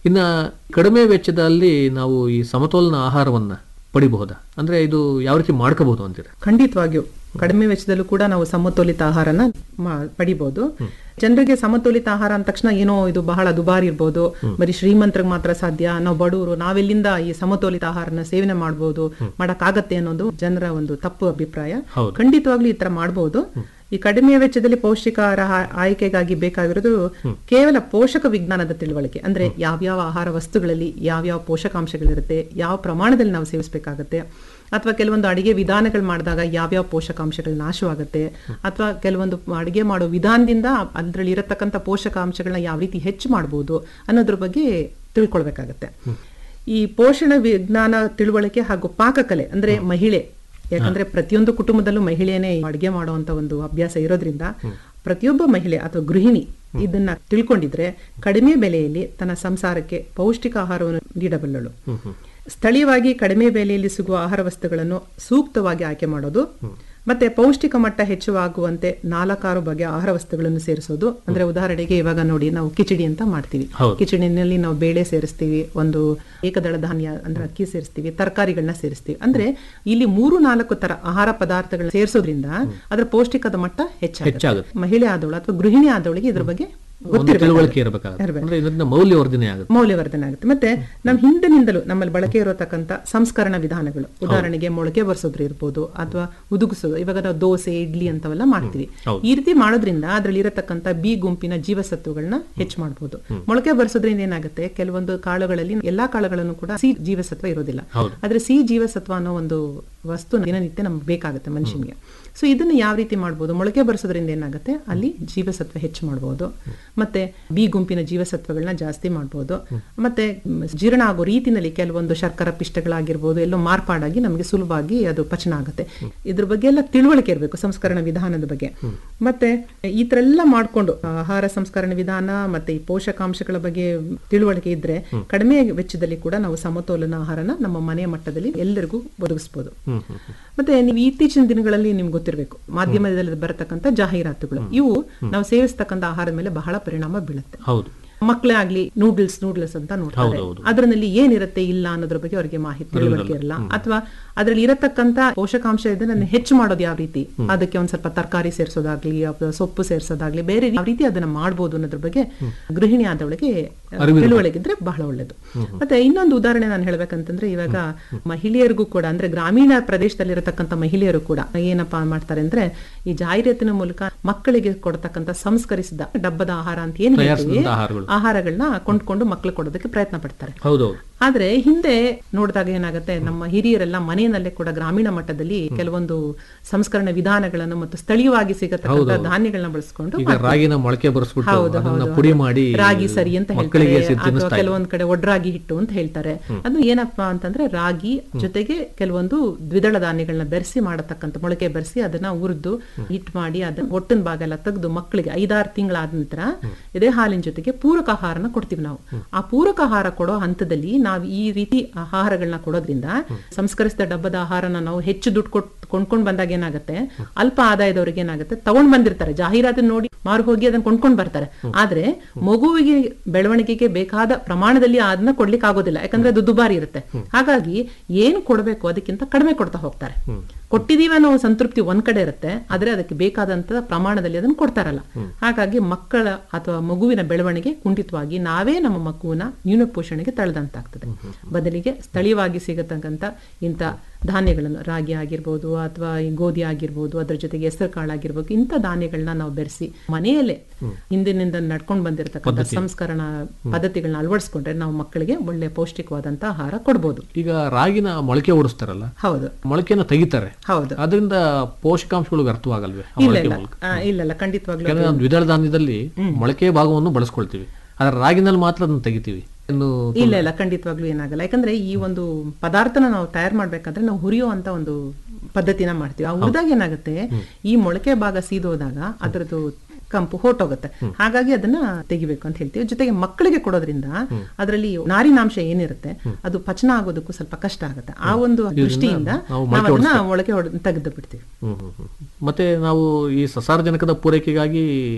ಇನ್ನ ಕಡಿಮೆ ವೆಚ್ಚದಲ್ಲಿ ನಾವು ಈ ಸಮತೋಲನ ಆಹಾರವನ್ನ ಪಡಿಬಹುದಾ ಅಂದ್ರೆ ಇದು ಯಾವ ರೀತಿ ಮಾಡ್ಕೋಬಹುದು ಅಂತೀರ ಖಂಡಿತವಾಗಿಯೂ ಕಡಿಮೆ ವೆಚ್ಚದಲ್ಲೂ ಕೂಡ ನಾವು ಸಮತೋಲಿತ ಆಹಾರನ ಮಾ- ಪಡಿಬಹುದು ಜನರಿಗೆ ಸಮತೋಲಿತ ಆಹಾರ ಅಂದ ತಕ್ಷಣ ಏನೋ ಇದು ಬಹಳ ದುಬಾರಿ ಇರ್ಬೋದು ಬರೀ ಶ್ರೀಮಂತರಿಗೆ ಮಾತ್ರ ಸಾಧ್ಯ ನಾವು ಬಡವರು ನಾವೆಲ್ಲಿಂದ ಈ ಸಮತೋಲಿತ ಆಹಾರನ ಸೇವನೆ ಮಾಡಬಹುದು ಮಾಡಕ್ಕಾಗತ್ತೆ ಅನ್ನೋದು ಜನರ ಒಂದು ತಪ್ಪು ಅಭಿಪ್ರಾಯ ಹೌದು. ಖಂಡಿತವಾಗ್ಲೂ ಈ ತರ ಮಾಡಬಹುದು ಈ ಕಡಿಮೆ ವೆಚ್ಚದಲ್ಲಿ ಪೌಷ್ಟಿಕಾಹಾರ ಆ- ಆಯ್ಕೆಗಾಗಿ ಬೇಕಾಗಿರೋದು ಕೇವಲ ಪೋಷಕ ವಿಜ್ಞಾನದ ತಿಳುವಳಿಕೆ ಅಂದ್ರೆ ಯಾವ್ಯಾವ ಆಹಾರ ವಸ್ತುಗಳಲ್ಲಿ ಯಾವ್ಯಾವ ಪೋಷಕಾಂಶಗಳಿರುತ್ತೆ ಯಾವ ಪ್ರಮಾಣದಲ್ಲಿ ನಾವು ಸೇವಿಸಬೇಕಾಗತ್ತೆ ಅಥವಾ ಕೆಲವೊಂದು ಅಡಿಗೆ ವಿಧಾನಗಳು ಮಾಡಿದಾಗ ಯಾವ್ಯಾವ ಪೋಷಕಾಂಶಗಳು ನಾಶವಾಗುತ್ತೆ ಅಥವಾ ಕೆಲವೊಂದು ಅಡಿಗೆ ಮಾಡೋ ವಿಧಾನದಿಂದ ಅದರಲ್ಲಿ ಇರತಕ್ಕಂಥ ಪೋಷಕಾಂಶಗಳನ್ನ ಯಾವ ರೀತಿ ಹೆಚ್ಚು ಮಾಡ್ಬೋದು ಅನ್ನೋದ್ರ ಬಗ್ಗೆ ತಿಳ್ಕೊಳ್ಬೇಕಾಗತ್ತೆ ಈ ಪೋಷಣ ವಿಜ್ಞಾನ ತಿಳುವಳಿಕೆ ಹಾಗೂ ಪಾಕಕಲೆ ಅಂದ್ರೆ ಮಹಿಳೆ ಯಾಕಂದ್ರೆ ಪ್ರತಿಯೊಂದು ಕುಟುಂಬದಲ್ಲೂ ಮಹಿಳೆಯೇ ಅಡುಗೆ ಮಾಡುವಂತ ಒಂದು ಅಭ್ಯಾಸ ಇರೋದ್ರಿಂದ ಪ್ರತಿಯೊಬ್ಬ ಮಹಿಳೆ ಅಥವಾ ಗೃಹಿಣಿ ಇದನ್ನ ತಿಳ್ಕೊಂಡಿದ್ರೆ ಕಡಿಮೆ ಬೆಲೆಯಲ್ಲಿ ತನ್ನ ಸಂಸಾರಕ್ಕೆ ಪೌಷ್ಟಿಕ ಆಹಾರವನ್ನು ನೀಡಬಲ್ಲಳು ಸ್ಥಳೀಯವಾಗಿ ಕಡಿಮೆ ಬೆಲೆಯಲ್ಲಿ ಸಿಗುವ ಆಹಾರ ವಸ್ತುಗಳನ್ನು ಸೂಕ್ತವಾಗಿ ಆಯ್ಕೆ ಮಾಡೋದು ಮತ್ತೆ ಪೌಷ್ಟಿಕ ಮಟ್ಟ ಹೆಚ್ಚುವಾಗುವಂತೆ ನಾಲ್ಕಾರು ಬಗೆಯ ಆಹಾರ ವಸ್ತುಗಳನ್ನು ಸೇರಿಸೋದು ಅಂದ್ರೆ ಉದಾಹರಣೆಗೆ ಇವಾಗ ನೋಡಿ ನಾವು ಕಿಚಡಿ ಅಂತ ಮಾಡ್ತೀವಿ ಹೌದು. ಕಿಚಡಿನಲ್ಲಿ ನಾವು ಬೇಳೆ ಸೇರಿಸ್ತೀವಿ ಒಂದು ಏಕದಳ ಧಾನ್ಯ ಅಂದ್ರೆ ಅಕ್ಕಿ ಸೇರಿಸ್ತೀವಿ ತರಕಾರಿಗಳನ್ನ ಸೇರಿಸ್ತೀವಿ ಅಂದ್ರೆ ಇಲ್ಲಿ ಮೂರು ನಾಲ್ಕು ತರ ಆಹಾರ ಪದಾರ್ಥಗಳನ್ನ ಸೇರಿಸೋದ್ರಿಂದ ಅದರ ಪೌಷ್ಟಿಕದ ಮಟ್ಟ ಹೆಚ್ಚಾಗುತ್ತೆ ಹೆಚ್ಚಾಗುತ್ತೆ. ಮಹಿಳೆ ಆದವಳು ಅಥವಾ ಗೃಹಿಣಿ ಆದವಳಿಗೆ ಇದ್ರ ಬಗ್ಗೆ ಒಂದು ತಿಳುವಳಿಕೆ ಗೊತ್ತಿರಬೇಕು ಇರಬೇಕಾಗುತ್ತೆ ಇರ್ಬೇಕು. ಅಂದ್ರೆ ಇದರಿಂದ ಮೌಲ್ಯವರ್ಧನೆ ಆಗುತ್ತೆ ಮೌಲ್ಯವರ್ಧನೆ ಆಗುತ್ತೆ ಮತ್ತೆ ನಮ್ಮ ಹಿಂದಿನಿಂದಲೂ ನಮ್ಮಲ್ಲಿ ಬಳಕೆ ಇರತಕ್ಕಂತ ಸಂಸ್ಕರಣ ವಿಧಾನಗಳು ಉದಾಹರಣೆಗೆ ಮೊಳಕೆ ಬರ್ಸೋದ್ರ ಇರ್ಬೋದು ಅಥವಾ ಉದುಗಿಸೋದು ಇವಾಗ ನಾವು ದೋಸೆ ಇಡ್ಲಿ ಅಂತವೆಲ್ಲ ಮಾಡ್ತೀವಿ ಹೌದು. ಈ ರೀತಿ ಮಾಡೋದ್ರಿಂದ ಅದ್ರಲ್ಲಿ ಇರತಕ್ಕಂತ ಬಿ ಗುಂಪಿನ ಜೀವಸತ್ವಗಳನ್ನ ಹೆಚ್ಚು ಮಾಡಬಹುದು ಮೊಳಕೆ ಬರ್ಸೋದ್ರಿಂದ ಏನಾಗುತ್ತೆ ಕೆಲವೊಂದು ಕಾಳುಗಳಲ್ಲಿ ಎಲ್ಲಾ ಕಾಳುಗಳನ್ನು ಕೂಡ ಸಿ ಜೀವಸತ್ವ ಇರೋದಿಲ್ಲ ಹೌದು. ಆದ್ರೆ ಸಿ ಜೀವಸತ್ವ ಅನ್ನೋ ಒಂದು ವಸ್ತು ದಿನನಿತ್ಯ ನಮ್ಗೆ ಬೇಕಾಗುತ್ತೆ ಮನುಷ್ಯನಿಗೆ ಸೊ ಇದನ್ನ ಯಾವ ರೀತಿ ಮಾಡ್ಬೋದು ಮೊಳಕೆ ಬರ್ಸೋದ್ರಿಂದ ಏನಾಗುತ್ತೆ ಅಲ್ಲಿ ಜೀವಸತ್ವ ಹೆಚ್ಚು ಮಾಡ್ಬೋದು ಮತ್ತೆ ಬಿ ಗುಂಪಿನ ಜೀವಸತ್ವಗಳನ್ನ ಜಾಸ್ತಿ ಮಾಡ್ಬೋದು ಮತ್ತೆ ಮ್, ಜೀರ್ಣ ಆಗೋ ರೀತಿನಲ್ಲಿ ಕೆಲವೊಂದು ಶರ್ಕರ ಪಿಷ್ಟಗಳಾಗಿರ್ಬೋದು ಎಲ್ಲೋ ಮಾರ್ಪಾಡಾಗಿ ನಮಗೆ ಸುಲಭವಾಗಿ ಅದು ಪಚನ ಆಗುತ್ತೆ ಇದ್ರ ಬಗ್ಗೆ ಎಲ್ಲ ತಿಳುವಳಿಕೆ ಇರಬೇಕು ಸಂಸ್ಕರಣ ವಿಧಾನದ ಬಗ್ಗೆ ಮತ್ತೆ ಈ ತರ ಎಲ್ಲ ಮಾಡ್ಕೊಂಡು ಆಹಾರ ಸಂಸ್ಕರಣ ವಿಧಾನ ಮತ್ತೆ ಈ ಪೋಷಕಾಂಶಗಳ ಬಗ್ಗೆ ತಿಳುವಳಿಕೆ ಇದ್ರೆ ಕಡಿಮೆ ವೆಚ್ಚದಲ್ಲಿ ಕೂಡ ನಾವು ಸಮತೋಲನ ಆಹಾರನ ನಮ್ಮ ಮನೆಯ ಮಟ್ಟದಲ್ಲಿ ಎಲ್ಲರಿಗೂ ಒದಗಿಸಬಹುದು ಮತ್ತೆ ನೀವು ಇತ್ತೀಚಿನ ದಿನಗಳಲ್ಲಿ ನಿಮ್ಗೆ ಗೊತ್ತಿರಬೇಕು ಮಾಧ್ಯಮದಲ್ಲಿ ಬರತಕ್ಕಂತ ಜಾಹೀರಾತುಗಳು ಇವು ನಾವು ಸೇವಿಸ್ತಕ್ಕಂಥ ಆಹಾರದ ಮೇಲೆ ಬಹಳ ಪರಿಣಾಮ ಬೀಳುತ್ತೆ ಹೌದು ಮಕ್ಕಳೇ ಆಗ್ಲಿ ನೂಡಲ್ಸ್ ನೂಡಲ್ಸ್ ಅಂತ ನೋಡ್ತಾರೆ ಅದರಲ್ಲಿ ಏನಿರುತ್ತೆ ಇಲ್ಲ ಅನ್ನೋದ್ರ ಬಗ್ಗೆ ಅವರಿಗೆ ಮಾಹಿತಿ ತಿಳುವಳಿಕೆ ಇರಲ್ಲ ಅಥವಾ ಅದರಲ್ಲಿ ಇರತಕ್ಕಂತ ಪೋಷಕಾಂಶ ಇದನ್ನ ಹೆಚ್ಚು ಮಾಡೋದು ಯಾವ ರೀತಿ ಅದಕ್ಕೆ ಒಂದ್ ಸ್ವಲ್ಪ ತರಕಾರಿ ಸೇರಿಸೋದಾಗ್ಲಿ ಅಥವಾ ಸೊಪ್ಪು ಸೇರಿಸೋದಾಗ್ಲಿ ಬೇರೆ ಯಾವ ರೀತಿ ಅದನ್ನ ಮಾಡ್ಬೋದು ಅನ್ನೋದ್ರ ಬಗ್ಗೆ ಗೃಹಿಣಿ ಆದವಳಿಗೆ ಆ, ತಿಳುವಳಿಕೆ ಇದ್ರೆ ಬಹಳ ಒಳ್ಳೇದು ಮತ್ತೆ ಇನ್ನೊಂದು ಉದಾಹರಣೆ ನಾನು ಹೇಳ್ಬೇಕಂತಂದ್ರೆ ಇವಾಗ ಮಹಿಳೆಯರಿಗೂ ಕೂಡ ಅಂದ್ರೆ ಗ್ರಾಮೀಣ ಪ್ರದೇಶದಲ್ಲಿ ಇರತಕ್ಕಂತ ಮಹಿಳೆಯರು ಕೂಡ ಏನಪ್ಪಾ ಮಾಡ್ತಾರೆ ಅಂದ್ರೆ ಈ ಜಾಹೀರಾತಿನ ಮೂಲಕ ಮಕ್ಕಳಿಗೆ ಕೊಡ್ತಕ್ಕಂತ ಸಂಸ್ಕರಿಸಿದ ಡಬ್ಬದ ಆಹಾರ ಅಂತ ಏನ್ ಹೇಳ್ತೀವಿ ತಯಾರಿಸಿದಂತ ಆಹಾರಗಳು. ಆಹಾರಗಳನ್ನ ಕೊಂಡ್ಕೊಂಡು ಮಕ್ಕಳು ಕೊಡೋದಕ್ಕೆ ಪ್ರಯತ್ನ ಪಡ್ತಾರೆ ಹೌದೌದು ಆದ್ರೆ ಹಿಂದೆ ನೋಡಿದಾಗ ಏನಾಗುತ್ತೆ ನಮ್ಮ ಹಿರಿಯರೆಲ್ಲ ಮನೆಯಲ್ಲೇ ಕೂಡ ಗ್ರಾಮೀಣ ಮಟ್ಟದಲ್ಲಿ ಕೆಲವೊಂದು ಸಂಸ್ಕರಣ ವಿಧಾನಗಳನ್ನು ಮತ್ತು ಸ್ಥಳೀಯವಾಗಿ ಸಿಗತಕ್ಕಂತ ಧಾನ್ಯಗಳನ್ನ ಬಳಸ್ಕೊಂಡು ಈಗ ರಾಗಿನ ಮೊಳಕೆ ಬರೆಸ್ಬಿಟ್ಟು ಹೌದು, ಅದನ್ನ ಹೌದು, ಪುಡಿ ಹೌದು. ಮಾಡಿ ರಾಗಿ ಸರಿ ಅಂತ ಮಕ್ಕಳಿಗೆ ಹೇಳ್ತಾರೆ ಸಿ- ಅಥವಾ ತಿನ್ನಿಸ್ತಾ ಇದ್ರು. ಕೆಲವೊಂದ್ ಕಡೆ ಒಡ್ರಾಗಿ ಹಿಟ್ಟು ಅಂತ ಹೇಳ್ತಾರೆ ಅದು ಏನಪ್ಪಾ ಅಂತಂದ್ರೆ ರಾಗಿ ಜೊತೆಗೆ ಕೆಲವೊಂದು ದ್ವಿದಳ ಧಾನ್ಯಗಳನ್ನ ಬೆರೆಸಿ ಮಾಡತಕ್ಕಂಥ ಮೊಳಕೆ ಬೆರೆಸಿ ಅದನ್ನ ಹುರಿದು ಹಿಟ್ ಮಾಡಿ ಅದನ್ನ ಒಟ್ಟಿನ ಭಾಗ ಎಲ್ಲ ತೆಗೆದು ಮಕ್ಕಳಿಗೆ ಐದಾರು ತಿಂಗಳಾದ ನಂತರ ಇದೇ ಹಾಲಿನ ಜೊತೆಗೆ ಪೂರಕ ಆಹಾರನ ಕೊಡ್ತೀವಿ ನಾವು ಆ ಪೂರಕ ಆಹಾರ ಕೊಡೋ ಹಂತದಲ್ಲಿ ನಾವು ಈ ರೀತಿ ಆಹಾರಗಳನ್ನ ಕೊಡೋದ್ರಿಂದ ಸಂಸ್ಕರಿಸಿದ ಡಬ್ಬದ ಆಹಾರನ ನಾವು ಹೆಚ್ಚು ದುಡ್ಡು ಕೊಟ್ಟು ಕೊಂಡ್ಕೊಂಡ್ ಬಂದಾಗ ಏನಾಗುತ್ತೆ ಅಲ್ಪ ಆದಾಯದವರಿಗೆ ಏನಾಗುತ್ತೆ ತಗೊಂಡ್ ಬಂದಿರ್ತಾರೆ ಜಾಹೀರಾತನ್ನ ನೋಡಿ ಮಾರು ಹೋಗಿ ಅದನ್ನ ಕೊಂಡ್ಕೊಂಡ್ ಬರ್ತಾರೆ ಆದ್ರೆ ಮಗುವಿಗೆ ಬೆಳವಣಿಗೆಗೆ ಬೇಕಾದ ಪ್ರಮಾಣದಲ್ಲಿ ಅದನ್ನ ಕೊಡ್ಲಿಕ್ಕೆ ಆಗೋದಿಲ್ಲ ಯಾಕಂದ್ರೆ ಅದು ದುಬಾರಿ ಇರುತ್ತೆ ಹಾಗಾಗಿ ಏನ್ ಕೊಡಬೇಕು ಅದಕ್ಕಿಂತ ಕಡಿಮೆ ಕೊಡ್ತಾ ಹೋಗ್ತಾರೆ ಕೊಟ್ಟಿದೀವಿ ಅನ್ನೋ ಸಂತೃಪ್ತಿ ಒಂದ್ ಕಡೆ ಇರುತ್ತೆ ಆದ್ರೆ ಅದಕ್ಕೆ ಬೇಕಾದಂತ ಪ್ರಮಾಣದಲ್ಲಿ ಅದನ್ನ ಕೊಡ್ತಾರಲ್ಲ ಹಾಗಾಗಿ ಮಕ್ಕಳ ಅಥವಾ ಮಗುವಿನ ಬೆಳವಣಿಗೆ ಕುಂಠಿತವಾಗಿ ನಾವೇ ನಮ್ಮ ಮಗುವಿನ ನ್ಯೂನ ಪೋಷಣೆಗೆ ತಳೆದಂತಾಗ್ತದೆ ಬದಲಿಗೆ ಸ್ಥಳೀಯವಾಗಿ ಸಿಗತಕ್ಕಂತ ಇಂಥ ಧಾನ್ಯಗಳನ್ನು ರಾಗಿ ಆಗಿರ್ಬೋದು ಅಥವಾ ಈ ಗೋಧಿ ಆಗಿರ್ಬೋದು ಅದ್ರ ಜೊತೆಗೆ ಹೆಸರು ಕಾಳಾಗಿರ್ಬೋದು ಇಂಥ ಧಾನ್ಯಗಳನ್ನ ನಾವು ಬೆರೆಸಿ ಮನೆಯಲ್ಲೇ ಹಿಂದಿನಿಂದ ನಡ್ಕೊಂಡು ಬಂದಿರತಕ್ಕಂಥ ಸಂಸ್ಕರಣ ಪದ್ಧತಿಗಳನ್ನ ಅಳವಡಿಸ್ಕೊಂಡ್ರೆ ನಾವು ಮಕ್ಕಳಿಗೆ ಒಳ್ಳೆ ಪೌಷ್ಟಿಕವಾದಂತ ಆಹಾರ ಕೊಡ್ಬೋದು ಈಗ ರಾಗಿನ ಮೊಳಕೆ ಓಡಿಸ್ತಾರಲ್ಲ ಹೌದು ಮೊಳಕೆನ ತೆಗಿತಾರೆ ಹೌದು ಅದರಿಂದ ಪೋಷಕಾಂಶಗಳು ವ್ಯರ್ಥವಾಗಲ್ವೇ ಆ ಇಲ್ಲ ಮೊಳಕೆ ಇಲ್ಲ ಮೂಲಕ ಆ, ಇಲ್ಲ ಇಲ್ಲ ಖಂಡಿತವಾಗ್ಲೂ ಯಾಕಂದ್ರೆ ನಾವು ದ್ವಿದಳ ಧಾನ್ಯದಲ್ಲಿ ಮೊಳಕೆ ಭಾಗವನ್ನು ಬಳಸ್ಕೊಳ್ತೀವಿ ಆದ್ರೆ ರಾಗಿನಲ್ಲಿ ಮಾತ್ರ ಅದನ್ನ ತೆಗಿತೀವಿ ಇನ್ನು ಇಲ್ಲ ಇಲ್ಲ ಖಂಡಿತವಾಗ್ಲೂ ಏನಾಗಲ್ಲ ಯಾಕಂದ್ರೆ ಈ ಒಂದು ಪದಾರ್ಥನ ನಾವು ತಯಾರು ಮಾಡ್ಬೇಕಾದ್ರೆ ನಾವು ಹುರಿಯೋ ಅಂತ ಒಂದು ಪದ್ಧತಿನ ಮಾಡ್ತೀವಿ ಆ ಹುರಿದಾಗ ಏನಾಗುತ್ತೆ ಈ ಮೊಳಕೆ ಭಾಗ ಸೀದೋದಾಗ ಅದರದ್ದು ಕಂಪು ಹೊರ್ಟೋಗುತ್ತೆ ಹಾಗಾಗಿ ಅದನ್ನ ತೆಗಿಬೇಕು ಅಂತ ಹೇಳ್ತೀವಿ ಜೊತೆಗೆ ಮಕ್ಕಳಿಗೆ ಕೊಡೋದ್ರಿಂದ ಅದರಲ್ಲಿ ನಾರಿನಾಂಶ ಏನಿರುತ್ತೆ ಅದು ಪಚನ ಆಗೋದಕ್ಕೂ ಸ್ವಲ್ಪ ಕಷ್ಟ ಆಗುತ್ತೆ ಆ ಒಂದು ದೃಷ್ಟಿಯಿಂದ ನಾವು ನಾವು ಅದನ್ನ ಮೊಳಕೆ ಹೊಡೆದು ತೆಗೆದು ಬಿಡ್ತೀವಿ ಹ್ಮ್, ಹ್ಮ್, ಹ್ಮ್. ಮತ್ತೆ ನಾವು ಈ ಸಸಾರಜನಕದ ಪೂರೈಕೆಗಾಗಿ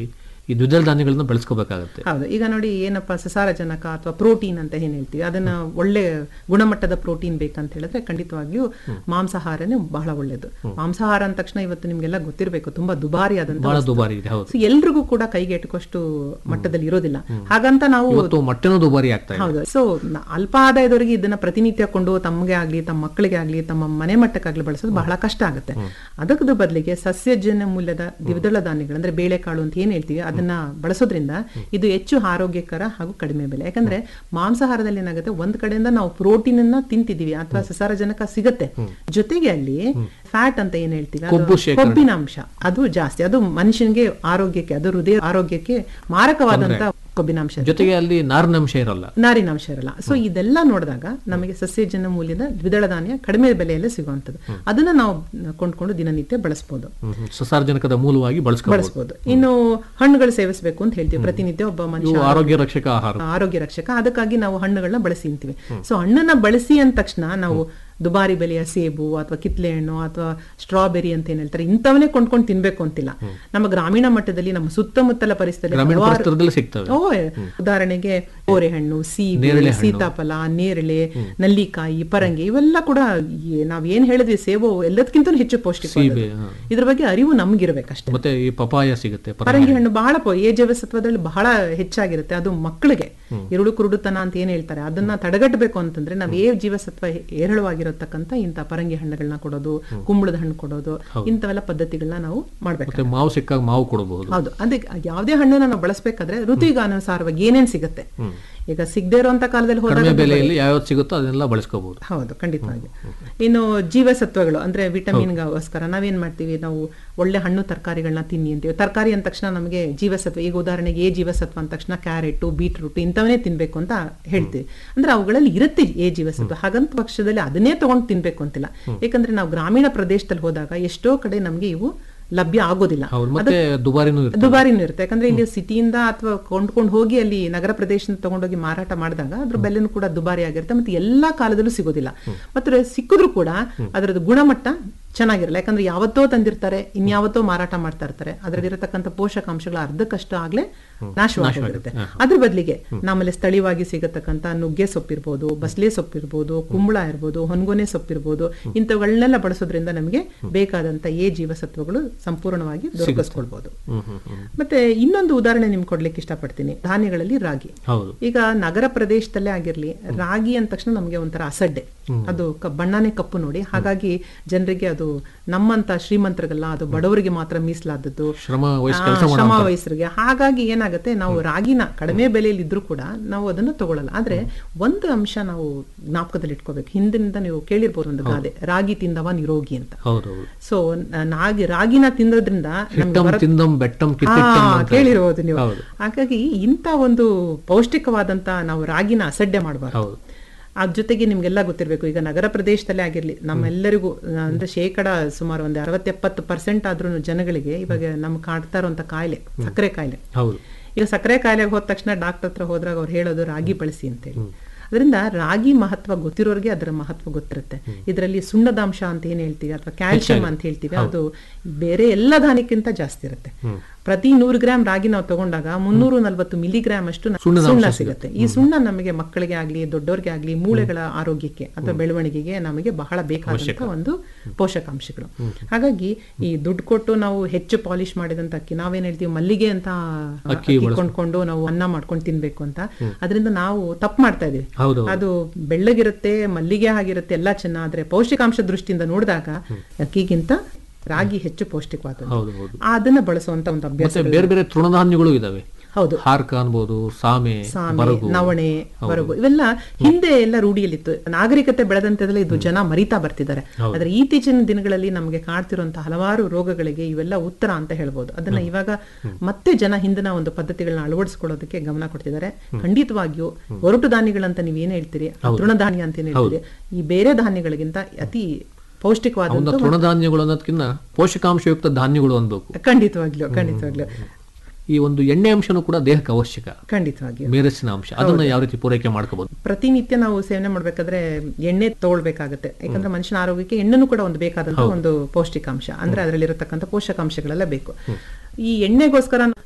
ಈ ದ್ವಿದಳ ಧಾನ್ಯಗಳನ್ನ ಬೆಳೆಸ್ಕೋಬೇಕಾಗತ್ತೆ ಹೌದು ಈಗ ನೋಡಿ ಏನಪ್ಪಾ ಸಸಾರಜನಕ ಅಥವಾ ಪ್ರೋಟೀನ್ ಅಂತ ಏನ್ ಹೇಳ್ತೀವಿ ಅದನ್ನ ಒಳ್ಳೆ ಗುಣಮಟ್ಟದ ಪ್ರೋಟೀನ್ ಬೇಕಂತ ಹೇಳಿದ್ರೆ ಖಂಡಿತವಾಗಿಯೂ ಮಾಂಸಾಹಾರನೇ ಬಹಳ ಒಳ್ಳೇದು ಮಾಂಸಾಹಾರ ಅಂದ ತಕ್ಷಣ ಇವತ್ತು ನಿಮ್ಗೆಲ್ಲ ಗೊತ್ತಿರಬೇಕು ತುಂಬಾ ದುಬಾರಿ ಆದಂತ ಬಹಳ ದುಬಾರಿ ಇದೆ ಹೌದು ಸೊ ಎಲ್ರಿಗೂ ಕೂಡ ಕೈಗೆ ಎಟುಕಷ್ಟು ಮಟ್ಟದಲ್ಲಿ ಇರೋದಿಲ್ಲ ಹಾಗಂತ ನಾವು ಇವತ್ತು ಮೊಟ್ಟೆನೂ ದುಬಾರಿ ಆಗ್ತಾ ಇದೆ ಹೌದು ಸೊ ಅಲ್ಪ ಆದಾಯದವರಿಗೆ ಇದನ್ನ ಪ್ರತಿನಿತ್ಯ ಕೊಂಡು ತಮಗೆ ಆಗ್ಲಿ ತಮ್ಮ ಮಕ್ಕಳಿಗೆ ಆಗ್ಲಿ ತಮ್ಮ ಮನೆ ಮಟ್ಟಕ್ಕಾಗ್ಲಿ ಬಳಸೋದು ಬಹಳ ಕಷ್ಟ ಆಗುತ್ತೆ ಅದಕ್ಕದ ಬದಲಿಗೆ ಸಸ್ಯಜನ್ಯ ಮೂಲದ ದ್ವಿದಳ ಧಾನ್ಯಗಳು ಅಂದ್ರೆ ಬೇಳೆಕಾಳು ಅಂತ ಏನ್ ಹೇಳ್ತೀವಿ ಅದನ್ನ ಬಳಸೋದ್ರಿಂದ ಇದು ಹೆಚ್ಚು ಆರೋಗ್ಯಕರ ಹಾಗೂ ಕಡಿಮೆ ಬೆಲೆ ಯಾಕಂದ್ರೆ ಮಾಂಸಾಹಾರದಲ್ಲಿ ಏನಾಗುತ್ತೆ ಒಂದ್ ಕಡೆಯಿಂದ ನಾವು ಪ್ರೋಟೀನ್ ಅನ್ನ ತಿಂತಿದೀವಿ ಅಥವಾ ಸಸಾರಜನಕ ಸಿಗತ್ತೆ ಜೊತೆಗೆ ಅಲ್ಲಿ ಫ್ಯಾಟ್ ಅಂತ ಏನ್ ಹೇಳ್ತೀವಿ ಅದು ಕೊಬ್ಬು ಶೇಖರಣೆ. ಕೊಬ್ಬಿನ ಅಂಶ ಅದು ಜಾಸ್ತಿ ಅದು ಮನುಷ್ಯನಿಗೆ ಆರೋಗ್ಯಕ್ಕೆ ಅದು ಹೃದಯ ಆರೋಗ್ಯಕ್ಕೆ ಮಾರಕವಾದಂತ ಕೊಬ್ಬಿನಾಂಶ ಇರುತ್ತೆ. ಜೊತೆಗೆ ಅಲ್ಲಿ ನಾರಿನಂಶ ಇರಲ್ಲ ನಾರಿನಾಂಶ ಇರಲ್ಲ ಸೊ ಇದೆಲ್ಲ ನೋಡಿದಾಗ ನಮಗೆ ಸಸ್ಯಜನ್ಯ ಮೂಲ್ಯದ ದ್ವಿದಳ ಧಾನ್ಯ ಕಡಿಮೆ ಬೆಲೆಯಲ್ಲಿ ಸಿಗುವಂಥದ್ದು ಅದನ್ನ ನಾವು ಕೊಂಡ್ಕೊಂಡು ದಿನನಿತ್ಯ ಬಳಸಬಹುದು ಹ್ಮ್, ಹ್ಮ್. ಸಸಾರಜನಕದ ಮೂಲವಾಗಿ ಬಳಸ್ಕೋಬಹುದು ಬಳಸಬಹುದು ಇನ್ನು ಹಣ್ಣುಗಳು ಸೇವಿಸಬೇಕು ಅಂತ ಹೇಳ್ತೀವಿ ಪ್ರತಿನಿತ್ಯ ಒಬ್ಬ ಇವು ಮನುಷ್ಯ ಆರೋಗ್ಯ ರಕ್ಷಕ ಆಹಾರ ಆರೋಗ್ಯ ರಕ್ಷಕ ಅದಕ್ಕಾಗಿ ನಾವು ಹಣ್ಣುಗಳನ್ನ ಬಳಸಿ ಅಂತೀವಿ ಸೊ ಹಣ್ಣನ್ನ ಬಳಸಿ ಅಂದ ತಕ್ಷಣ ನಾವು ದುಬಾರಿ ಬೆಲೆಯ ಸೇಬು ಅಥವಾ ಕಿತ್ಲೆ ಹಣ್ಣು ಅಥವಾ ಸ್ಟ್ರಾಬೆರಿ ಅಂತ ಏನ್ ಹೇಳ್ತಾರೆ ಇಂಥವನ್ನೇ ಕೊಂಡ್ಕೊಂಡು ತಿನ್ಬೇಕು ಅಂತಿಲ್ಲ ನಮ್ಮ ಗ್ರಾಮೀಣ ಮಟ್ಟದಲ್ಲಿ ನಮ್ಮ ಸುತ್ತಮುತ್ತಲ ಪರಿಸರದಲ್ಲಿ ಗ್ರಾಮೀಣ ಹಲವಾರು- ಪರಿಸರದಲ್ಲಿ ಸಿಗ್ತವೆ ಓ ಉದಾಹರಣೆಗೆ ಓರೆಹಣ್ಣು ಸೀಬೆ ನೇರಳೆ ಹಣ್ಣು. ಸೀತಾಫಲ ನೇರಳೆ ನಲ್ಲಿಕಾಯಿ ಪರಂಗಿ ಇವೆಲ್ಲ ಕೂಡ ಈ- ನಾವ್ ಏನ್ ಹೇಳಿದ್ವಿ ಸೇಬು ಎಲ್ಲದಕ್ಕಿಂತ ಹೆಚ್ಚು ಪೌಷ್ಟಿಕ ಸೀಬೆ, ಹಾ. ಇದ್ರ ಬಗ್ಗೆ ಅರಿವು ನಮ್ಗಿರ್ಬೇಕಷ್ಟೇ ಮತ್ತೆ ಈ ಪಪಾಯ ಸಿಗುತ್ತೆ ಪರಂಗಿ ಪರಂಗಿ ಹಣ್ಣು ಬಹಳ ಪ- ಎ ಜೀವಸತ್ವದಲ್ಲಿ ಬಹಳ ಹೆಚ್ಚಾಗಿರುತ್ತೆ ಅದು ಮಕ್ಕಳಿಗೆ ಇರುಳು ಕುರುಡುತನ ಅಂತ ಏನ್ ಹೇಳ್ತಾರೆ ಅದನ್ನ ತಡೆಗಟ್ಟಬೇಕು ಅಂತಂದ್ರೆ ನಾವ್ ಏ ಜೀವಸತ್ವ ಹೆ- ಹೇರಳವಾಗಿರತಕ್ಕಂತ ಇಂಥ ಪರಂಗಿ ಹಣ್ಣುಗಳನ್ನ ಕೊಡೋದು ಕುಂಬಳದ ಹಣ್ಣು ಕೊಡೋದು ಇಂಥವೆಲ್ಲ ಪದ್ಧತಿಗಳನ್ನ ನಾವು ಮಾಡ್ಬೇಕು ಮತ್ತೆ ಮಾವು ಸಿಕ್ಕಾಗ ಮಾವು ಕೊಡಬಹುದು ಹೌದು ಅದೇ ಯಾವುದೇ ಹಣ್ಣನ್ನ ನಾವು ಬಳಸಬೇಕಾದ್ರೆ ಋತುವಿಗಾನುಸಾರವಾಗಿ ಏನೇನ್ ಸಿಗುತ್ತೆ ಈಗ ಸಿಗದೆ ಇರುವಂತ ಕಾಲದಲ್ಲಿ ಹೋದಾಗ ಕಡಿಮೆ ಬೆಲೆಯಲ್ಲಿ ಯಾವ್ಯಾವ್ದು ಸಿಗುತ್ತೋ ಅದನ್ನೆಲ್ಲ ಬಳಸ್ಕೋಬಹುದು ಹೌದು ಖಂಡಿತವಾಗಿ ಇನ್ನು ಜೀವಸತ್ವಗಳು ಅಂದ್ರೆ ವಿಟಮಿನ್ಗೋಸ್ಕರ ನಾವೇನ್ ಮಾಡ್ತೀವಿ ನಾವು ಒಳ್ಳೆ ಹಣ್ಣು ತರಕಾರಿಗಳನ್ನ ತಿನ್ನಿ ಅಂತೀವಿ ತರಕಾರಿ ಅಂದ ತಕ್ಷಣ ನಮಗೆ ಜೀವಸತ್ವ ಈಗ ಉದಾಹರಣೆಗೆ ಎ ಜೀವಸತ್ವ ಅಂದ ತಕ್ಷಣ ಕ್ಯಾರೆಟ್ ಬೀಟ್ರೂಟ್ ಇಂಥವನ್ನೇ ತಿನ್ಬೇಕು ಅಂತ ಹೇಳ್ತೀವಿ ಅಂದ್ರೆ ಅವುಗಳಲ್ಲಿ ಇರುತ್ತೆ ಎ ಜೀವಸತ್ವ ಹಾಗಂತ ಪಕ್ಷದಲ್ಲಿ ಅದನ್ನೇ ತಗೊಂಡು ತಿನ್ಬೇಕು ಅಂತಿಲ್ಲ ಯಾಕಂದ್ರೆ ನಾವು ಗ್ರಾಮೀಣ ಪ್ರದೇಶದಲ್ಲಿ ಹೋದಾಗ ಎಷ್ಟೋ ಕಡೆ ನಮ್ಗೆ ಇವು ಲಭ್ಯ ಆಗೋದಿಲ್ಲ ಹೌದು ಮತ್ತೆ ದುಬಾರಿನೂ ಇರುತ್ತೆ ದುಬಾರಿನೂ ಇರುತ್ತೆ ಯಾಕಂದ್ರೆ ಇಲ್ಲಿ ಸಿಟಿಯಿಂದ ಅಥವಾ ಕೊಂಡ್ಕೊಂಡು ಹೋಗಿ ಅಲ್ಲಿ ನಗರ ಪ್ರದೇಶದಿಂದ ತಗೊಂಡೋಗಿ ಮಾರಾಟ ಮಾಡಿದಾಗ ಅದ್ರ ಬೆಲೆನೂ ಕೂಡ ದುಬಾರಿ ಆಗಿರುತ್ತೆ ಮತ್ತೆ ಎಲ್ಲಾ ಕಾಲದಲ್ಲೂ ಸಿಗೋದಿಲ್ಲ ಮತ್ತೆ ಸಿಕ್ಕಿದ್ರು ಕೂಡ ಅದರದ್ದು ಗುಣಮಟ್ಟ ಚೆನ್ನಾಗಿರಲ್ಲ ಯಾಕಂದ್ರೆ ಯಾವತ್ತೋ ತಂದಿರ್ತಾರೆ ಇನ್ಯಾವತ್ತೋ ಮಾರಾಟ ಮಾಡ್ತಾ ಇರ್ತಾರೆ ಅದರಲ್ಲಿರತಕ್ಕಂಥ ಪೋಷಕಾಂಶಗಳ ಅರ್ಧಕ್ಕಷ್ಟು ಆಗ್ಲೇ ನಾಶವಾಗಿರುತ್ತೆ ಅದ್ರ ಬದಲಿಗೆ ನಮ್ಮಲ್ಲಿ ಸ್ಥಳೀಯವಾಗಿ ಸಿಗತಕ್ಕಂಥ ನುಗ್ಗೆ ಸೊಪ್ಪಿರ್ಬೋದು ಬಸ್ಲೆ ಸೊಪ್ಪಿರ್ಬೋದು ಕುಂಬಳ ಇರ್ಬೋದು ಹೊನ್ಗೊನೆ ಸೊಪ್ಪಿರ್ಬೋದು ಇಂಥವುಗಳನ್ನೆಲ್ಲ ಬಳಸೋದ್ರಿಂದ ನಮಗೆ ಬೇಕಾದಂತ ಎ ಜೀವಸತ್ವಗಳು ಸಂಪೂರ್ಣವಾಗಿ ದೊರಕಿಸ್ಕೊಳ್ಬಹುದು ಮತ್ತೆ ಇನ್ನೊಂದು ಉದಾಹರಣೆ ನಿಮ್ಗೆ ಕೊಡ್ಲಿಕ್ಕೆ ಇಷ್ಟಪಡ್ತೀನಿ ಧಾನ್ಯಗಳಲ್ಲಿ ರಾಗಿ ಹೌದು ಈಗ ನಗರ ಪ್ರದೇಶದಲ್ಲೇ ಆಗಿರ್ಲಿ ರಾಗಿ ಅಂದ ತಕ್ಷಣ ನಮಗೆ ಒಂಥರ ಅಸಡ್ಡೆ ಅದು ಕ- ಬಣ್ಣನೇ ಕಪ್ಪು ನೋಡಿ ಹಾಗಾಗಿ ಜನರಿಗೆ ಅದು ನಮ್ಮಂತ ಶ್ರೀಮಂತರಿಗಲ್ಲ ಅದು ಬಡವರಿಗೆ ಮಾತ್ರ ಮೀಸಲಾದದ್ದು ಶ್ರಮ ವಹಿಸಿ ಆ, ಕೆಲಸ ಶ್ರಮ ವಯಸ್ಸರಿಗೆ ಹಾಗಾಗಿ ಏನಾಗುತ್ತೆ ನಾವು ರಾಗಿನ ಕಡಿಮೆ ಬೆಲೆಯಲ್ಲಿ ಇದ್ರೂ ಕೂಡ ನಾವು ಅದನ್ನ ತಗೊಳ್ಳಲ್ಲ ಆದ್ರೆ ಒಂದು ಅಂಶ ನಾವು ಜ್ಞಾಪಕದಲ್ಲಿ ಇಟ್ಕೋಬೇಕು ಹಿಂದಿನಿಂದ ನೀವು ಕೇಳಿರ್ಬೋದು ಒಂದು ಗಾದೆ ರಾಗಿ ತಿಂದವ ನಿರೋಗಿ ಅಂತ ಹೌದು ಹೌದು ಸೊ ನಾಗಿ ರಾಗಿನ ತಿನ್ನೋದ್ರಿಂದ ನಮ್ಗೆ ಹಿಟ್ಟಂ ಬರೋ- ತಿಂದಂ ಬೆಟ್ಟಂ ಆ, ಕಿತ್ತಿಟ್ಟಂ ಅಂತ ಕೇಳಿರ್ಬೋದು ನೀವು ಹೌದು. ಹಾಗಾಗಿ ಇಂಥ ಒಂದು ಪೌಷ್ಟಿಕವಾದಂತ ನಾವು ರಾಗಿನ ಅಸಡ್ಡೆ ಮಾಡಬಾರ್ದು ಹೌದು ಅದ್ರ ಜೊತೆಗೆ ನಿಮ್ಗೆಲ್ಲ ಗೊತ್ತಿರಬೇಕು ಈಗ ನಗರ ಪ್ರದೇಶದಲ್ಲೇ ಆಗಿರ್ಲಿ ನಮ್ಮೆಲ್ಲರಿಗೂ ಅಂದ್ರೆ ಶೇಕಡ ಸುಮಾರು ಒಂದು ಅರವತ್ತೆಪ್ಪತ್ತು ಪರ್ಸೆಂಟ್ ಆದ್ರೂ ಜನಗಳಿಗೆ ಇವಾಗ ನಮ್ಗೆ ಕಾಡ್ತಾ ಇರುವಂತ ಕಾಯಿಲೆ ಸಕ್ಕರೆ ಕಾಯಿಲೆ ಹೌದು ಈಗ ಸಕ್ಕರೆ ಕಾಯಿಲೆಗೆ ಹೋದ ತಕ್ಷಣ ಡಾಕ್ಟರ್ ಹತ್ರ ಹೋದ್ರಾಗ ಅವ್ರು ಹೇಳೋದು ರಾಗಿ ಬಳಸಿ ಅಂತೇಳಿ ಅದರಿಂದ ರಾಗಿ ಮಹತ್ವ ಗೊತ್ತಿರೋರಿಗೆ ಅದರ ಮಹತ್ವ ಗೊತ್ತಿರುತ್ತೆ ಇದರಲ್ಲಿ ಸುಣ್ಣದಾಂಶ ಅಂತ ಏನ್ ಹೇಳ್ತೀವಿ ಅಥವಾ ಕ್ಯಾಲ್ಸಿಯಂ ಅಂತ ಹೇಳ್ತೀವಿ ಅದು ಬೇರೆ ಎಲ್ಲ ಧಾನ್ಯಕ್ಕಿಂತ ಜಾಸ್ತಿ ಇರುತ್ತೆ ಪ್ರತಿ ನೂರು ಗ್ರಾಮ್ ರಾಗಿ ನಾವು ತಗೊಂಡಾಗ ಮುನ್ನೂರು ನಲ್ವತ್ತು ಮಿಲಿಗ್ರಾಮ್ ಅಷ್ಟು ನ- ಸುಣ್ಣದ ಸುಣ್ಣ ಅಂಶ ಸಿಗುತ್ತೆ ಈ ಸುಣ್ಣ ನಮಗೆ ಮಕ್ಕಳಿಗೆ ಆಗ್ಲಿ ದೊಡ್ಡವ್ರಿಗೆ ಆಗ್ಲಿ ಮೂಳೆಗಳ ಆರೋಗ್ಯಕ್ಕೆ ಅಥವಾ ಬೆಳವಣಿಗೆಗೆ ನಮಗೆ ಬಹಳ ಬೇಕಾದಂತ ಒಂದು ಪೋಷಕಾಂಶಗಳು ಹಾಗಾಗಿ ಈ ದುಡ್ಡು ಕೊಟ್ಟು ನಾವು ಹೆಚ್ಚು ಪಾಲಿಶ್ ಮಾಡಿದಂತ ಅಕ್ಕಿ ನಾವೇನ್ ಹೇಳ್ತೀವಿ ಮಲ್ಲಿಗೆ ಅಂತ ಅಕ್ಕಿ ಕೊಂಡ್ಕೊಂಡು ನಾವು ಅನ್ನ ಮಾಡ್ಕೊಂಡು ತಿನ್ಬೇಕು ಅಂತ ಅದರಿಂದ ನಾವು ತಪ್ಪು ಮಾಡ್ತಾ ಇದೀವಿ ಹೌದು ಅದು ಬೆಳ್ಳಗಿರುತ್ತೆ ಮಲ್ಲಿಗೆ ಆಗಿರುತ್ತೆ ಎಲ್ಲ ಚೆನ್ನಾದ್ರೆ ಪೌಷ್ಟಿಕಾಂಶ ದೃಷ್ಟಿಯಿಂದ ನೋಡಿದಾಗ ಅಕ್ಕಿಗಿಂತ ರಾಗಿ ಹೆಚ್ಚು ಪೌಷ್ಟಿಕವಾದದ್ದು ಹೌದು ಹೌದು ಆ ಅದನ್ನ ಬಳಸುವಂತ ಒಂದು ಅಭ್ಯಾಸ ಮತ್ತೆ ಬೇರೆ ಬೇರೆ ತೃಣಧಾನ್ಯಗಳು ಇದಾವೆ ಹೌದು ಹಾರ್ಕ ಅನ್ಬೋದು ಸಾಮೆ ಸಾಮೆ ಬರಗು ನವಣೆ ಬರಗು ಇವೆಲ್ಲ ಹಿಂದೆ ಎಲ್ಲ ರೂಢಿಯಲ್ಲಿತ್ತು ನಾಗರಿಕತೆ ಬೆಳೆದಂತೆಲ್ಲ ಇದು ಜನ ಮರಿತಾ ಬರ್ತಿದ್ದಾರೆ ಆದ್ರೆ ಇತ್ತೀಚಿನ ದಿನಗಳಲ್ಲಿ ನಮಗೆ ಕಾಡ್ತಿರುವಂತಹ ಹಲವಾರು ರೋಗಗಳಿಗೆ ಇವೆಲ್ಲ ಉತ್ತರ ಅಂತ ಹೇಳ್ಬೋದು ಅದನ್ನ ಇವಾಗ ಮತ್ತೆ ಜನ ಹಿಂದಿನ ಒಂದು ಪದ್ಧತಿಗಳನ್ನ ಅಳವಡಿಸ್ಕೊಳ್ಳೋದಕ್ಕೆ ಗಮನ ಕೊಡ್ತಿದ್ದಾರೆ ಖಂಡಿತವಾಗಿಯೂ ಒರಟು ಧಾನ್ಯಗಳಂತ ನೀವ್ ಏನ್ ಹೇಳ್ತೀರಿ ಆ ತೃಣಧಾನ್ಯ ಅಂತ ಏನ್ ಹೇಳ್ತೀರಿ ಈ ಬೇರೆ ಧಾನ್ಯಗಳಿಗಿಂತ ಅತಿ ಅವನ್ನ ಪೌಷ್ಟಿಕವಾದಂತ ತೃಣಧಾನ್ಯಗಳು ಅನ್ನೋದಕ್ಕಿಂತ ಪೋಷಕಾಂಶಯುಕ್ತ ಧಾನ್ಯಗಳು ಅನ್ಬೇಕು ಖಂಡಿತವಾಗ್ಲೂ ಖಂಡಿತವಾಗ್ಲೂ ಈ ಒಂದು ಎಣ್ಣೆ ಅಂಶನೂ ಕೂಡ ದೇಹಕ್ಕೆ ಅವಶ್ಯಕ ಖಂಡಿತವಾಗಿಯೂ ಮೇರಸ್ಸಿನ ಅಂಶ ಅದನ್ನ ಯಾವ ರೀತಿ ಪೂರೈಕೆ ಮಾಡ್ಕೋಬಹುದು ಪ್ರತಿನಿತ್ಯ ನಾವು ಸೇವನೆ ಮಾಡ್ಬೇಕಾದ್ರೆ ಎಣ್ಣೆ ತಗೊಳ್ಬೇಕಾಗತ್ತೆ ಯಾಕಂದ್ರೆ ಮನುಷ್ಯನ ಆರೋಗ್ಯಕ್ಕೆ ಎಣ್ಣೆನೂ ಕೂಡ ಒಂದು ಬೇಕಾದಂತ ಒಂದು ಪೌಷ್ಟಿಕಾಂಶ ಅಂದ್ರೆ ಅದರಲ್ಲಿರತಕ್ಕಂಥ ಪೋಷಕಾಂಶಗಳೆಲ್ಲ ಬೇಕು ಈ ಎಣ್ಣೆಗೋಸ್ಕರ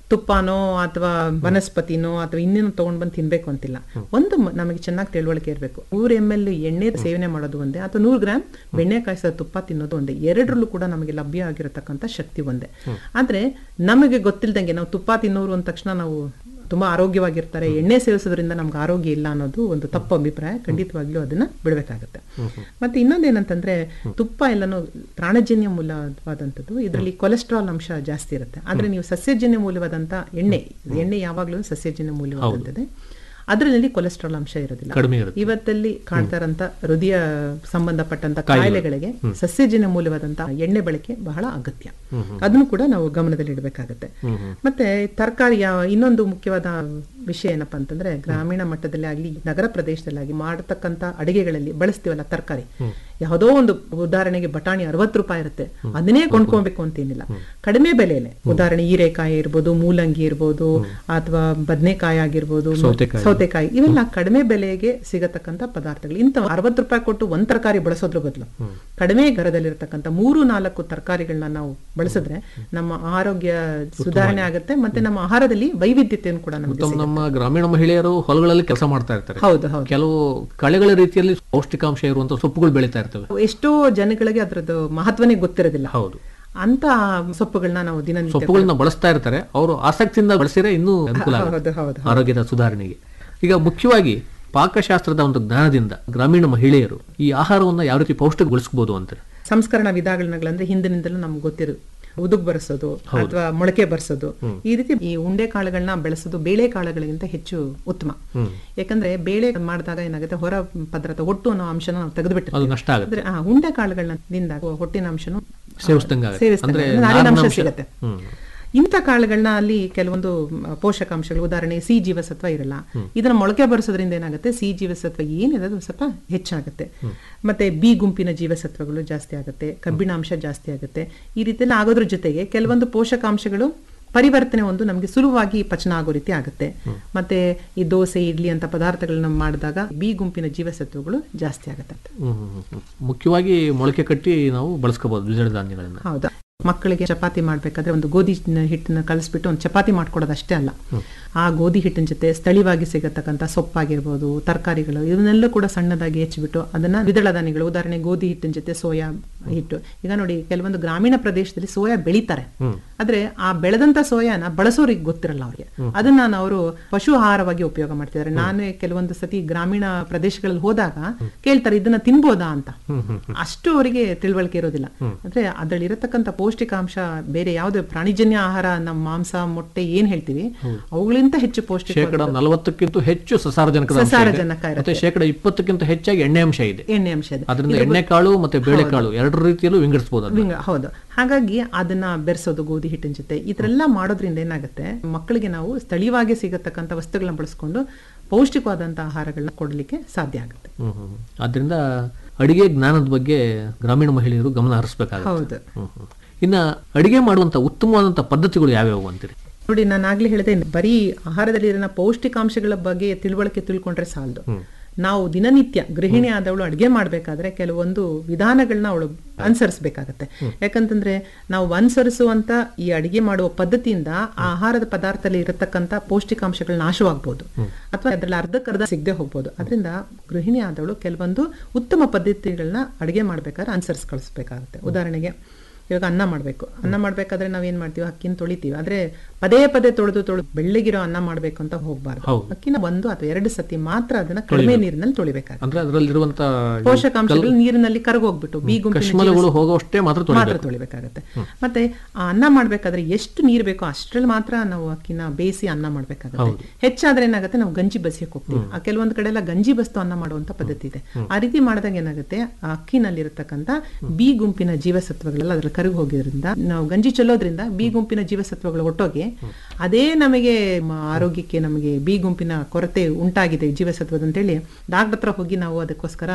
ತುಪ್ಪನೋ ಅಥವಾ ವನಸ್ಪತಿನೋ ಅಥವಾ ಇನ್ನೇನು ತಗೊಂಡ್ ಬಂದು ತಿನ್ಬೇಕು ಅಂತಿಲ್ಲ ಒಂದು ಮ- ನಮಗೆ ಚೆನ್ನಾಗಿ ತಿಳುವಳಿಕೆ ಇರಬೇಕು ನೂರು ಎಮ್ ಎಲ್ ಎಣ್ಣೆ ಸೇವನೆ ಮಾಡೋದು ಒಂದೇ ಅಥವಾ ನೂರು ಗ್ರಾಮ್ ಬೆಣ್ಣೆ ಕಾಯಿಸಿದ ತುಪ್ಪ ತಿನ್ನೋದು ಒಂದೇ ಎರಡರಲ್ಲೂ ಕೂಡ ನಮಗೆ ಲಭ್ಯ ಆಗಿರತಕ್ಕಂಥ ಶಕ್ತಿ ಒಂದೇ ಆದ್ರೆ ನಮಗೆ ಗೊತ್ತಿಲ್ದಂಗೆ ನಾವು ತುಪ್ಪ ತಿನ್ನೋರು ಅಂದ ತಕ್ಷಣ ನಾವು ತುಂಬಾ ಆರೋಗ್ಯವಾಗಿರ್ತಾರೆ ಎಣ್ಣೆ ಸೇವಿಸೋದ್ರಿಂದ ನಮ್ಗೆ ಆರೋಗ್ಯ ಇಲ್ಲ ಅನ್ನೋದು ಒಂದು ತಪ್ಪು ಅಭಿಪ್ರಾಯ ಖಂಡಿತವಾಗ್ಲೂ ಅದನ್ನ ಬಿಡಬೇಕಾಗುತ್ತೆ ಮತ್ತೆ ಇನ್ನೊಂದೇನಂತಂದ್ರೆ ತುಪ್ಪ ಎಲ್ಲನೂ ಪ್ರಾಣಜನ್ಯ ಮೂಲವಾದಂಥದ್ದು ಇದರಲ್ಲಿ ಕೊಲೆಸ್ಟ್ರಾಲ್ ಅಂಶ ಜಾಸ್ತಿ ಇರುತ್ತೆ ಆದ್ರೆ ನೀವು ಸಸ್ಯಜನ್ಯ ಮೂಲವಾದಂತ ಎಣ್ಣೆ ಎಣ್ಣೆ ಯಾವಾಗ್ಲೂ ಸಸ್ಯಜನ್ಯ ಮೂಲವಾದಂಥದ್ದೇ ಅದರಲ್ಲಿ ಕೊಲೆಸ್ಟ್ರಾಲ್ ಅಂಶ ಇರೋದಿಲ್ಲ ಕಡಿಮೆ ಇರುತ್ತೆ. ಇವತ್ತಲ್ಲಿ ಕಾಣ್ತಾ ಇರೋಂಥ ಹೃದಯ ಸಂಬಂಧಪಟ್ಟಂತ ಕಾಯಿಲೆಗಳಿಗೆ ಸಸ್ಯಜನ್ಯ ಮೂಲವಾದಂತಹ ಎಣ್ಣೆ ಬಳಕೆ ಬಹಳ ಅಗತ್ಯ ಅದನ್ನು ಕೂಡ ನಾವು ಗಮನದಲ್ಲಿ ಇಡಬೇಕಾಗತ್ತೆ ಮತ್ತೆ ತರಕಾರಿ ಇನ್ನೊಂದು ಮುಖ್ಯವಾದ ವಿಷಯ ಏನಪ್ಪಾ ಅಂತಂದ್ರೆ ಗ್ರಾಮೀಣ ಮಟ್ಟದಲ್ಲಿ ಆಗ್ಲಿ ನಗರ ಪ್ರದೇಶದಲ್ಲಿ ಆಗಲಿ ಮಾಡತಕ್ಕಂತ ಅಡಿಗೆಗಳಲ್ಲಿ ಬಳಸ್ತೀವಲ್ಲ ತರಕಾರಿ ಯಾವುದೋ ಒಂದು ಉದಾಹರಣೆಗೆ ಬಟಾಣಿ ಅರವತ್ತು ರೂಪಾಯಿ ಇರುತ್ತೆ ಅದನ್ನೇ ಕೊಂಡ್ಕೊಬೇಕು ಅಂತೇನಿಲ್ಲ ಕಡಿಮೆ ಬೆಲೆಯಲ್ಲಿ ಉದಾಹರಣೆ ಹೀರೆಕಾಯಿ ಇರ್ಬೋದು ಮೂಲಂಗಿ ಇರ್ಬೋದು ಅಥವಾ ಬದನೆಕಾಯಿ ಆಗಿರ್ಬೋದು ಸೌತೆಕಾಯಿ. ಸೌತೆಕಾಯಿ ಇವೆಲ್ಲ ಕಡಿಮೆ ಬೆಲೆಗೆ ಸಿಗತಕ್ಕಂತ ಪದಾರ್ಥಗಳು ಇಂಥ ಅರವತ್ತು ರೂಪಾಯಿ ಕೊಟ್ಟು ಒಂದ್ ತರಕಾರಿ ಬಳಸೋದ್ರ ಬದಲು ಕಡಿಮೆ ಗರದಲ್ಲಿರ್ತಕ್ಕಂಥ ಮೂರು ನಾಲ್ಕು ತರಕಾರಿಗಳನ್ನ ನಾವು ಬಳಸಿದ್ರೆ ನಮ್ಮ ಆರೋಗ್ಯ ಸುಧಾರಣೆ ಆಗುತ್ತೆ ಮತ್ತೆ ನಮ್ಮ ಆಹಾರದಲ್ಲಿ ವೈವಿಧ್ಯತೆಯನ್ನು ಕೂಡ ನಮಗೆ ಉತ್ತಮ ನಮ್ಮ ಗ್ರಾಮೀಣ ಮಹಿಳೆಯರು ಹೊಲಗಳಲ್ಲಿ ಕೆಲಸ ಮಾಡ್ತಾ ಇರ್ತಾರೆ ಹೌದು ಹೌದು ಕೆಲವು ಕಳೆಗಳ ರೀತಿಯಲ್ಲಿ ಪೌಷ್ಟಿಕಾಂಶ ಇರುವಂತ ಸೊಪ್ಪುಗಳು ಬೆಳೀತಾ ಇರ್ತವೆ ಎಷ್ಟೋ ಜನಗಳಿಗೆ ಅದ್ರದ್ದು ಮಹತ್ವನೇ ಗೊತ್ತಿರೋದಿಲ್ಲ ಹೌದು ಅಂತ ಸೊಪ್ಪುಗಳನ್ನ ನಾವು ದಿನನಿತ್ಯ ಸೊಪ್ಪುಗಳನ್ನ ಬಳಸ್ತಾ ಇರ್ತಾರೆ ಅವರು ಆಸಕ್ತಿಯಿಂದ ಬಳಸಿದ್ರೆ ಇನ್ನೂ ಅನುಕೂಲ ಆಗುತ್ತೆ ಹೌದು ಹೌದು ಆರೋಗ್ಯದ ಸುಧಾರಣೆಗೆ ಈಗ ಮುಖ್ಯವಾಗಿ ಪಾಕಶಾಸ್ತ್ರದ ಒಂದು ಜ್ಞಾನದಿಂದ ಗ್ರಾಮೀಣ ಮಹಿಳೆಯರು ಈ ಆಹಾರವನ್ನ ಯಾವ ರೀತಿ ಪೌಷ್ಟಿಕಗೊಳಿಸಬಹುದು ಅಂತಾರೆ ಸಂಸ್ಕರಣ ವಿಧಾನಗಳಂದ್ರೆ ಹಿಂದಿನಿಂದಲೂ ನಮ್ಗೆ ಗೊತ್ತಿರೋದು ಉದುಗ್ ಬರ್ಸೋದು ಅಥವಾ ಮೊಳಕೆ ಬರ್ಸೋದು ಈ ರೀತಿ ಈ ಉಂಡೆ ಕಾಳುಗಳನ್ನ ಬೆಳೆಸೋದು ಬೇಳೆ ಕಾಳುಗಳಿಗಿಂತ ಹೆಚ್ಚು ಉತ್ತಮ ಯಾಕಂದ್ರೆ ಬೇಳೆ ಮಾಡಿದಾಗ ಏನಾಗುತ್ತೆ ಹೊರ ಪದಾರ್ಥ ಒಟ್ಟು ಅನ್ನೋ ಅಂಶನ ನಾವು ತೆಗೆದುಬಿಟ್ಟಿರ್ತೀವಿ ಅದು ನಷ್ಟ ಆಗುತ್ತೆ ಅಂದ್ರೆ ಆ ಉಂಡೆ ಕಾಳುಗಳನ್ನ ಹೊಟ್ಟಿನ ಅಂಶನು ಸೇವಿಸ್ದಂಗೆ ಆಗುತ್ತೆ. ಸೇವಿಸ್ದಂಗೆ ಅಂದ್ರೆ ಆಗುತ್ತೆ. ನಾರಿನ ಅಂಶ ನಾರಿನಾಂಶ. ಸಿಗುತ್ತೆ ಹ್ಮ್. ಇಂಥ ಕಾಳುಗಳನ್ನ ಅಲ್ಲಿ ಕೆಲವೊಂದು ಮ, ಪೋಷಕಾಂಶಗಳು ಉದಾಹರಣೆ ಸಿ ಜೀವಸತ್ವ ಇರಲ್ಲ ಇದನ್ನ ಮೊಳಕೆ ಬರಿಸೋದ್ರಿಂದ ಏನಾಗುತ್ತೆ ಸಿ ಜೀವಸತ್ವ ಏನಿದೆ ಅದು ಸ್ವಲ್ಪ ಹೆಚ್ಚಾಗುತ್ತೆ ಮತ್ತೆ ಬಿ ಗುಂಪಿನ ಜೀವಸತ್ವಗಳು ಜಾಸ್ತಿ ಆಗುತ್ತೆ ಕಬ್ಬಿಣಾಂಶ ಜಾಸ್ತಿ ಆಗುತ್ತೆ ಈ ರೀತಿ ಎಲ್ಲ ಆಗೋದ್ರ ಜೊತೆಗೆ ಕೆಲವೊಂದು ಪೋಷಕಾಂಶಗಳು ಪರಿವರ್ತನೆ ಒಂದು ನಮಗೆ ಸುಲಭವಾಗಿ ಪಚನ ಆಗೋ ರೀತಿ ಆಗುತ್ತೆ ಮತ್ತೆ ಈ ದೋಸೆ ಇಡ್ಲಿ ಅಂತ ಪದಾರ್ಥಗಳನ್ನ ಮಾಡಿದಾಗ ಬಿ ಗುಂಪಿನ ಜೀವಸತ್ವಗಳು ಜಾಸ್ತಿ ಆಗುತ್ತೆ ಹ್ಮ್, ಹ್ಮ್, ಹ್ಮ್. ಮುಖ್ಯವಾಗಿ ಮೊಳಕೆ ಕಟ್ಟಿ ನಾವು ಬಳಸ್ಕೋಬಹುದು ದ್ವಿದಳ ಧಾನ್ಯಗಳನ್ನ ಹೌದಾ ಮಕ್ಕಳಿಗೆ ಚಪಾತಿ ಮಾಡ್ಬೇಕಾದ್ರೆ ಒಂದು ಗೋಧಿ ಹಿಟ್ಟನ್ನ ಕಲಿಸ್ಬಿಟ್ಟು ಒಂದು ಚಪಾತಿ ಮಾಡ್ಕೊಡೋದು ಅಷ್ಟೇ ಅಲ್ಲ ಆ ಗೋಧಿ ಹಿಟ್ಟಿನ ಜೊತೆ ಸ್ಥಳೀಯವಾಗಿ ಸಿಗತಕ್ಕಂಥ ಸೊಪ್ಪಾಗಿರ್ಬೋದು ತರಕಾರಿಗಳು ಇದನ್ನೆಲ್ಲ ಕೂಡ ಸಣ್ಣದಾಗಿ ಹೆಚ್ಚಿಬಿಟ್ಟು ಅದನ್ನ ದ್ವಿದಳ ಧಾನ್ಯಗಳು ಉದಾಹರಣೆ ಗೋಧಿ ಹಿಟ್ಟಿನ ಜೊತೆ ಸೋಯಾ ಹಿಟ್ಟು ಈಗ ನೋಡಿ ಕೆಲವೊಂದು ಗ್ರಾಮೀಣ ಪ್ರದೇಶದಲ್ಲಿ ಸೋಯಾ ಬೆಳೀತಾರೆ ಆದ್ರೆ ಆ ಬೆಳೆದಂತ ಸೋಯಾನ ಬಳಸೋರಿಗೆ ಗೊತ್ತಿರಲ್ಲ ಅವ್ರಿಗೆ ಅದನ್ನ ನಾನು ಅವರು ಪಶು ಆಹಾರವಾಗಿ ಉಪಯೋಗ ಮಾಡ್ತಿದ್ದಾರೆ ನಾನೇ ಕೆಲವೊಂದು ಸತಿ ಗ್ರಾಮೀಣ ಪ್ರದೇಶಗಳಲ್ಲಿ ಹೋದಾಗ ಕೇಳ್ತಾರೆ ಇದನ್ನ ತಿನ್ಬೋದಾ ಅಂತ ಅಷ್ಟು ಅವರಿಗೆ ತಿಳುವಳಿಕೆ ಇರೋದಿಲ್ಲ ಅಂದ್ರೆ ಅದ್ರಲ್ಲಿ ಇರತಕ್ಕಂತ ಪೌಷ್ಟಿಕಾಂಶ ಬೇರೆ ಯಾವುದೇ ಪ್ರಾಣಿಜನ್ಯ ಆಹಾರ ನಮ್ಮ ಮಾಂಸ ಮೊಟ್ಟೆ ಏನ್ ಹೇಳ್ತೀವಿ ಅವುಗಳಿಂತ ಹೆಚ್ಚು ಪೌಷ್ಟಿಕ ಶೇಕಡ ನಲವತ್ತಕ್ಕಿಂತ ಹೆಚ್ಚು ಸಸಾರಜನಕದ ಅಂಶ ಇದೆ. ಸಸಾರಜನಕ ಇರುತ್ತೆ. ಮತ್ತೆ ಶೇಕಡ ಇಪ್ಪತ್ತಕ್ಕಿಂತ ಹೆಚ್ಚಾಗಿ ಎಣ್ಣೆ ಅಂಶ ಇದೆ ಎಣ್ಣೆ ಅಂಶ ಇದೆ ಅದರಿಂದ ಎಣ್ಣೆ ಕಾಳು ಮತ್ತೆ ಬೇಳೆಕಾಳು ಎರಡರ ರೀತಿಯಲ್ಲೂ ವಿಂಗಡಿಸಬಹುದು ಅದನ್ನ. ವಿಂಗ- ಹೌದು ಹಾಗಾಗಿ ಅದನ್ನ ಬೆರೆಸೋದು ಗೋಧಿ ಹಿಟ್ಟಿನ ಜೊತೆ ಇದರೆಲ್ಲ ಮಾಡೋದ್ರಿಂದ ಏನಾಗುತ್ತೆ ಮಕ್ಕಳಿಗೆ ನಾವು ಸ್ಥಳೀಯವಾಗಿ ಸಿಗತಕ್ಕಂಥ ವಸ್ತುಗಳನ್ನ ಬಳಸ್ಕೊಂಡು ಪೌಷ್ಟಿಕವಾದಂಥ ಆಹಾರಗಳನ್ನ ಕೊಡಲಿಕ್ಕೆ ಸಾಧ್ಯ ಆಗುತ್ತೆ ಹ್ಮ್ ಹ್ಮ್ ಹ್ಮ್. ಆದ್ರಿಂದ ಅಡಿಗೆ ಜ್ಞಾನದ ಬಗ್ಗೆ ಗ್ರಾಮೀಣ ಮಹಿಳೆಯರು ಗಮನ ಹರಿಸಬೇಕಾಗುತ್ತೆ ಹೌದು ಹ್ಮ್ ಹ್ಮ್. ಇನ್ನ ಅಡಿಗೆ ಮಾಡುವಂತ ಉತ್ತಮವಾದಂತ ಪದ್ಧತಿಗಳು ಯಾವ್ಯಾವು ಅಂತೀರಿ ನೋಡಿ ನಾನು ಆಗ್ಲೇ ಹೇಳಿದೆ ಬರೀ ಆಹಾರದಲ್ಲಿ ಇರೋ ಪೌಷ್ಟಿಕಾಂಶಗಳ ಬಗ್ಗೆ ತಿಳುವಳಿಕೆ ತಿಳ್ಕೊಂಡ್ರೆ ಸಾಲದು ನಾವು ದಿನನಿತ್ಯ ಗೃಹಿಣಿ ಆದವಳು ಅಡುಗೆ ಮಾಡಬೇಕಾದ್ರೆ ಕೆಲವೊಂದು ವಿಧಾನಗಳನ್ನ ಅವಳು ಅನುಸರಿಸಬೇಕಾಗತ್ತೆ ಯಾಕಂತಂದ್ರೆ ನಾವು ಅನುಸರಿಸುವಂತ ಈ ಅಡಿಗೆ ಮಾಡುವ ಪದ್ಧತಿಯಿಂದ ಆ ಆಹಾರದ ಪದಾರ್ಥದಲ್ಲಿ ಇರತಕ್ಕಂತ ಪೌಷ್ಟಿಕಾಂಶಗಳು ನಾಶವಾಗ್ಬೋದು ಅಥವಾ ಅದರಲ್ಲಿ ಅರ್ಧಕ್ಕರ್ಧ ಸಿಗದೆ ಹೋಗ್ಬೋದು ಅದರಿಂದ ಗೃಹಿಣಿ ಆದವಳು ಕೆಲವೊಂದು ಉತ್ತಮ ಪದ್ಧತಿಗಳನ್ನ ಅಡಿಗೆ ಮಾಡ್ಬೇಕಾದ್ರೆ ಅನುಸರಿಸ್ಕೊಳಿಸ್ಬೇಕಾಗುತ್ತೆ ಉದಾಹರಣೆಗೆ ಇವಾಗ ಅನ್ನ ಮಾಡಬೇಕು ಅನ್ನ ಮಾಡ್ಬೇಕಾದ್ರೆ ನಾವೇನ್ ಮಾಡ್ತೀವಿ ಅಕ್ಕಿನ ತೊಳಿತೀವಿ ಆದ್ರೆ ಪದೇ ಪದೇ ತೊಳೆದು ತೊಳೆದು ಬೆಳ್ಳಗಿರೋ ಅನ್ನ ಮಾಡ್ಬೇಕು ಅಂತ ಹೋಗ್ಬಾರ್ದು ಹೌದು. ಅಕ್ಕಿನ ಒಂದು ಅಥವಾ ಎರಡು ಸತಿ ಮಾತ್ರ ಅದನ್ನ ಕಡಿಮೆ ನೀರಿನಲ್ಲಿ ತೊಳಿಬೇಕಾಗುತ್ತೆ ಅಂದ್ರೆ ಅದರಲ್ಲಿರುವಂತ ಪೋಷಕಾಂಶಗಳು ನೀರಿನಲ್ಲಿ ಕರಗೋಗ್ಬಿಟ್ಟು ಬಿ ಗುಂಪಿನ ಕಶ್ಮಲಗಳು ಹೋಗುವಷ್ಟೇ ಮಾತ್ರ ಮಾತ್ರ ತೊಳಿಬೇಕು ತೊಳಿಬೇಕಾಗತ್ತೆ ಮತ್ತೆ ಆ ಅನ್ನ ಮಾಡ್ಬೇಕಾದ್ರೆ ಎಷ್ಟು ನೀರ್ ಬೇಕೋ ಅಷ್ಟ್ರಲ್ಲಿ ಮಾತ್ರ ನಾವು ಅಕ್ಕಿನ ಬೇಯಿಸಿ ಅನ್ನ ಮಾಡ್ಬೇಕಾಗತ್ತೆ ಹೆಚ್ಚಾದ್ರೆ ಏನಾಗುತ್ತೆ ನಾವು ಗಂಜಿ ಬಸಿಯಕ್ ಹೋಗ್ತೀವಿ ಆ ಕೆಲವೊಂದು ಕಡೆ ಎಲ್ಲ ಗಂಜಿ ಬಸ್ತು ಅನ್ನ ಮಾಡುವಂತ ಪದ್ಧತಿ ಇದೆ ಆ ರೀತಿ ಮಾಡಿದಾಗ ಏನಾಗುತ್ತೆ ಆ ಅಕ್ಕಿನಲ್ಲಿರತಕ್ಕಂತ ಬಿ ಗುಂಪಿನ ಜೀವಸತ್ವಗಳೆಲ್ಲ ಅದ್ರ ಕರಗಿ ಹೋಗಿದ್ರಿಂದ ನಾವು ಗಂಜಿ ಚೆಲ್ಲೋದ್ರಿಂದ ಬಿ ಗುಂಪಿನ ಜೀವಸತ್ವಗಳು ಒಟ್ಟೋಗಿ ಅದೇ ನಮಗೆ ಮ- ಆರೋಗ್ಯಕ್ಕೆ ನಮಗೆ ಬಿ ಗುಂಪಿನ ಕೊರತೆ ಉಂಟಾಗಿದೆ ಜೀವಸತ್ವದ ಅಂತೇಳಿ ಡಾಕ್ಟರ್ ಹತ್ರ ಹೋಗಿ ನಾವು ಅದಕ್ಕೋಸ್ಕರ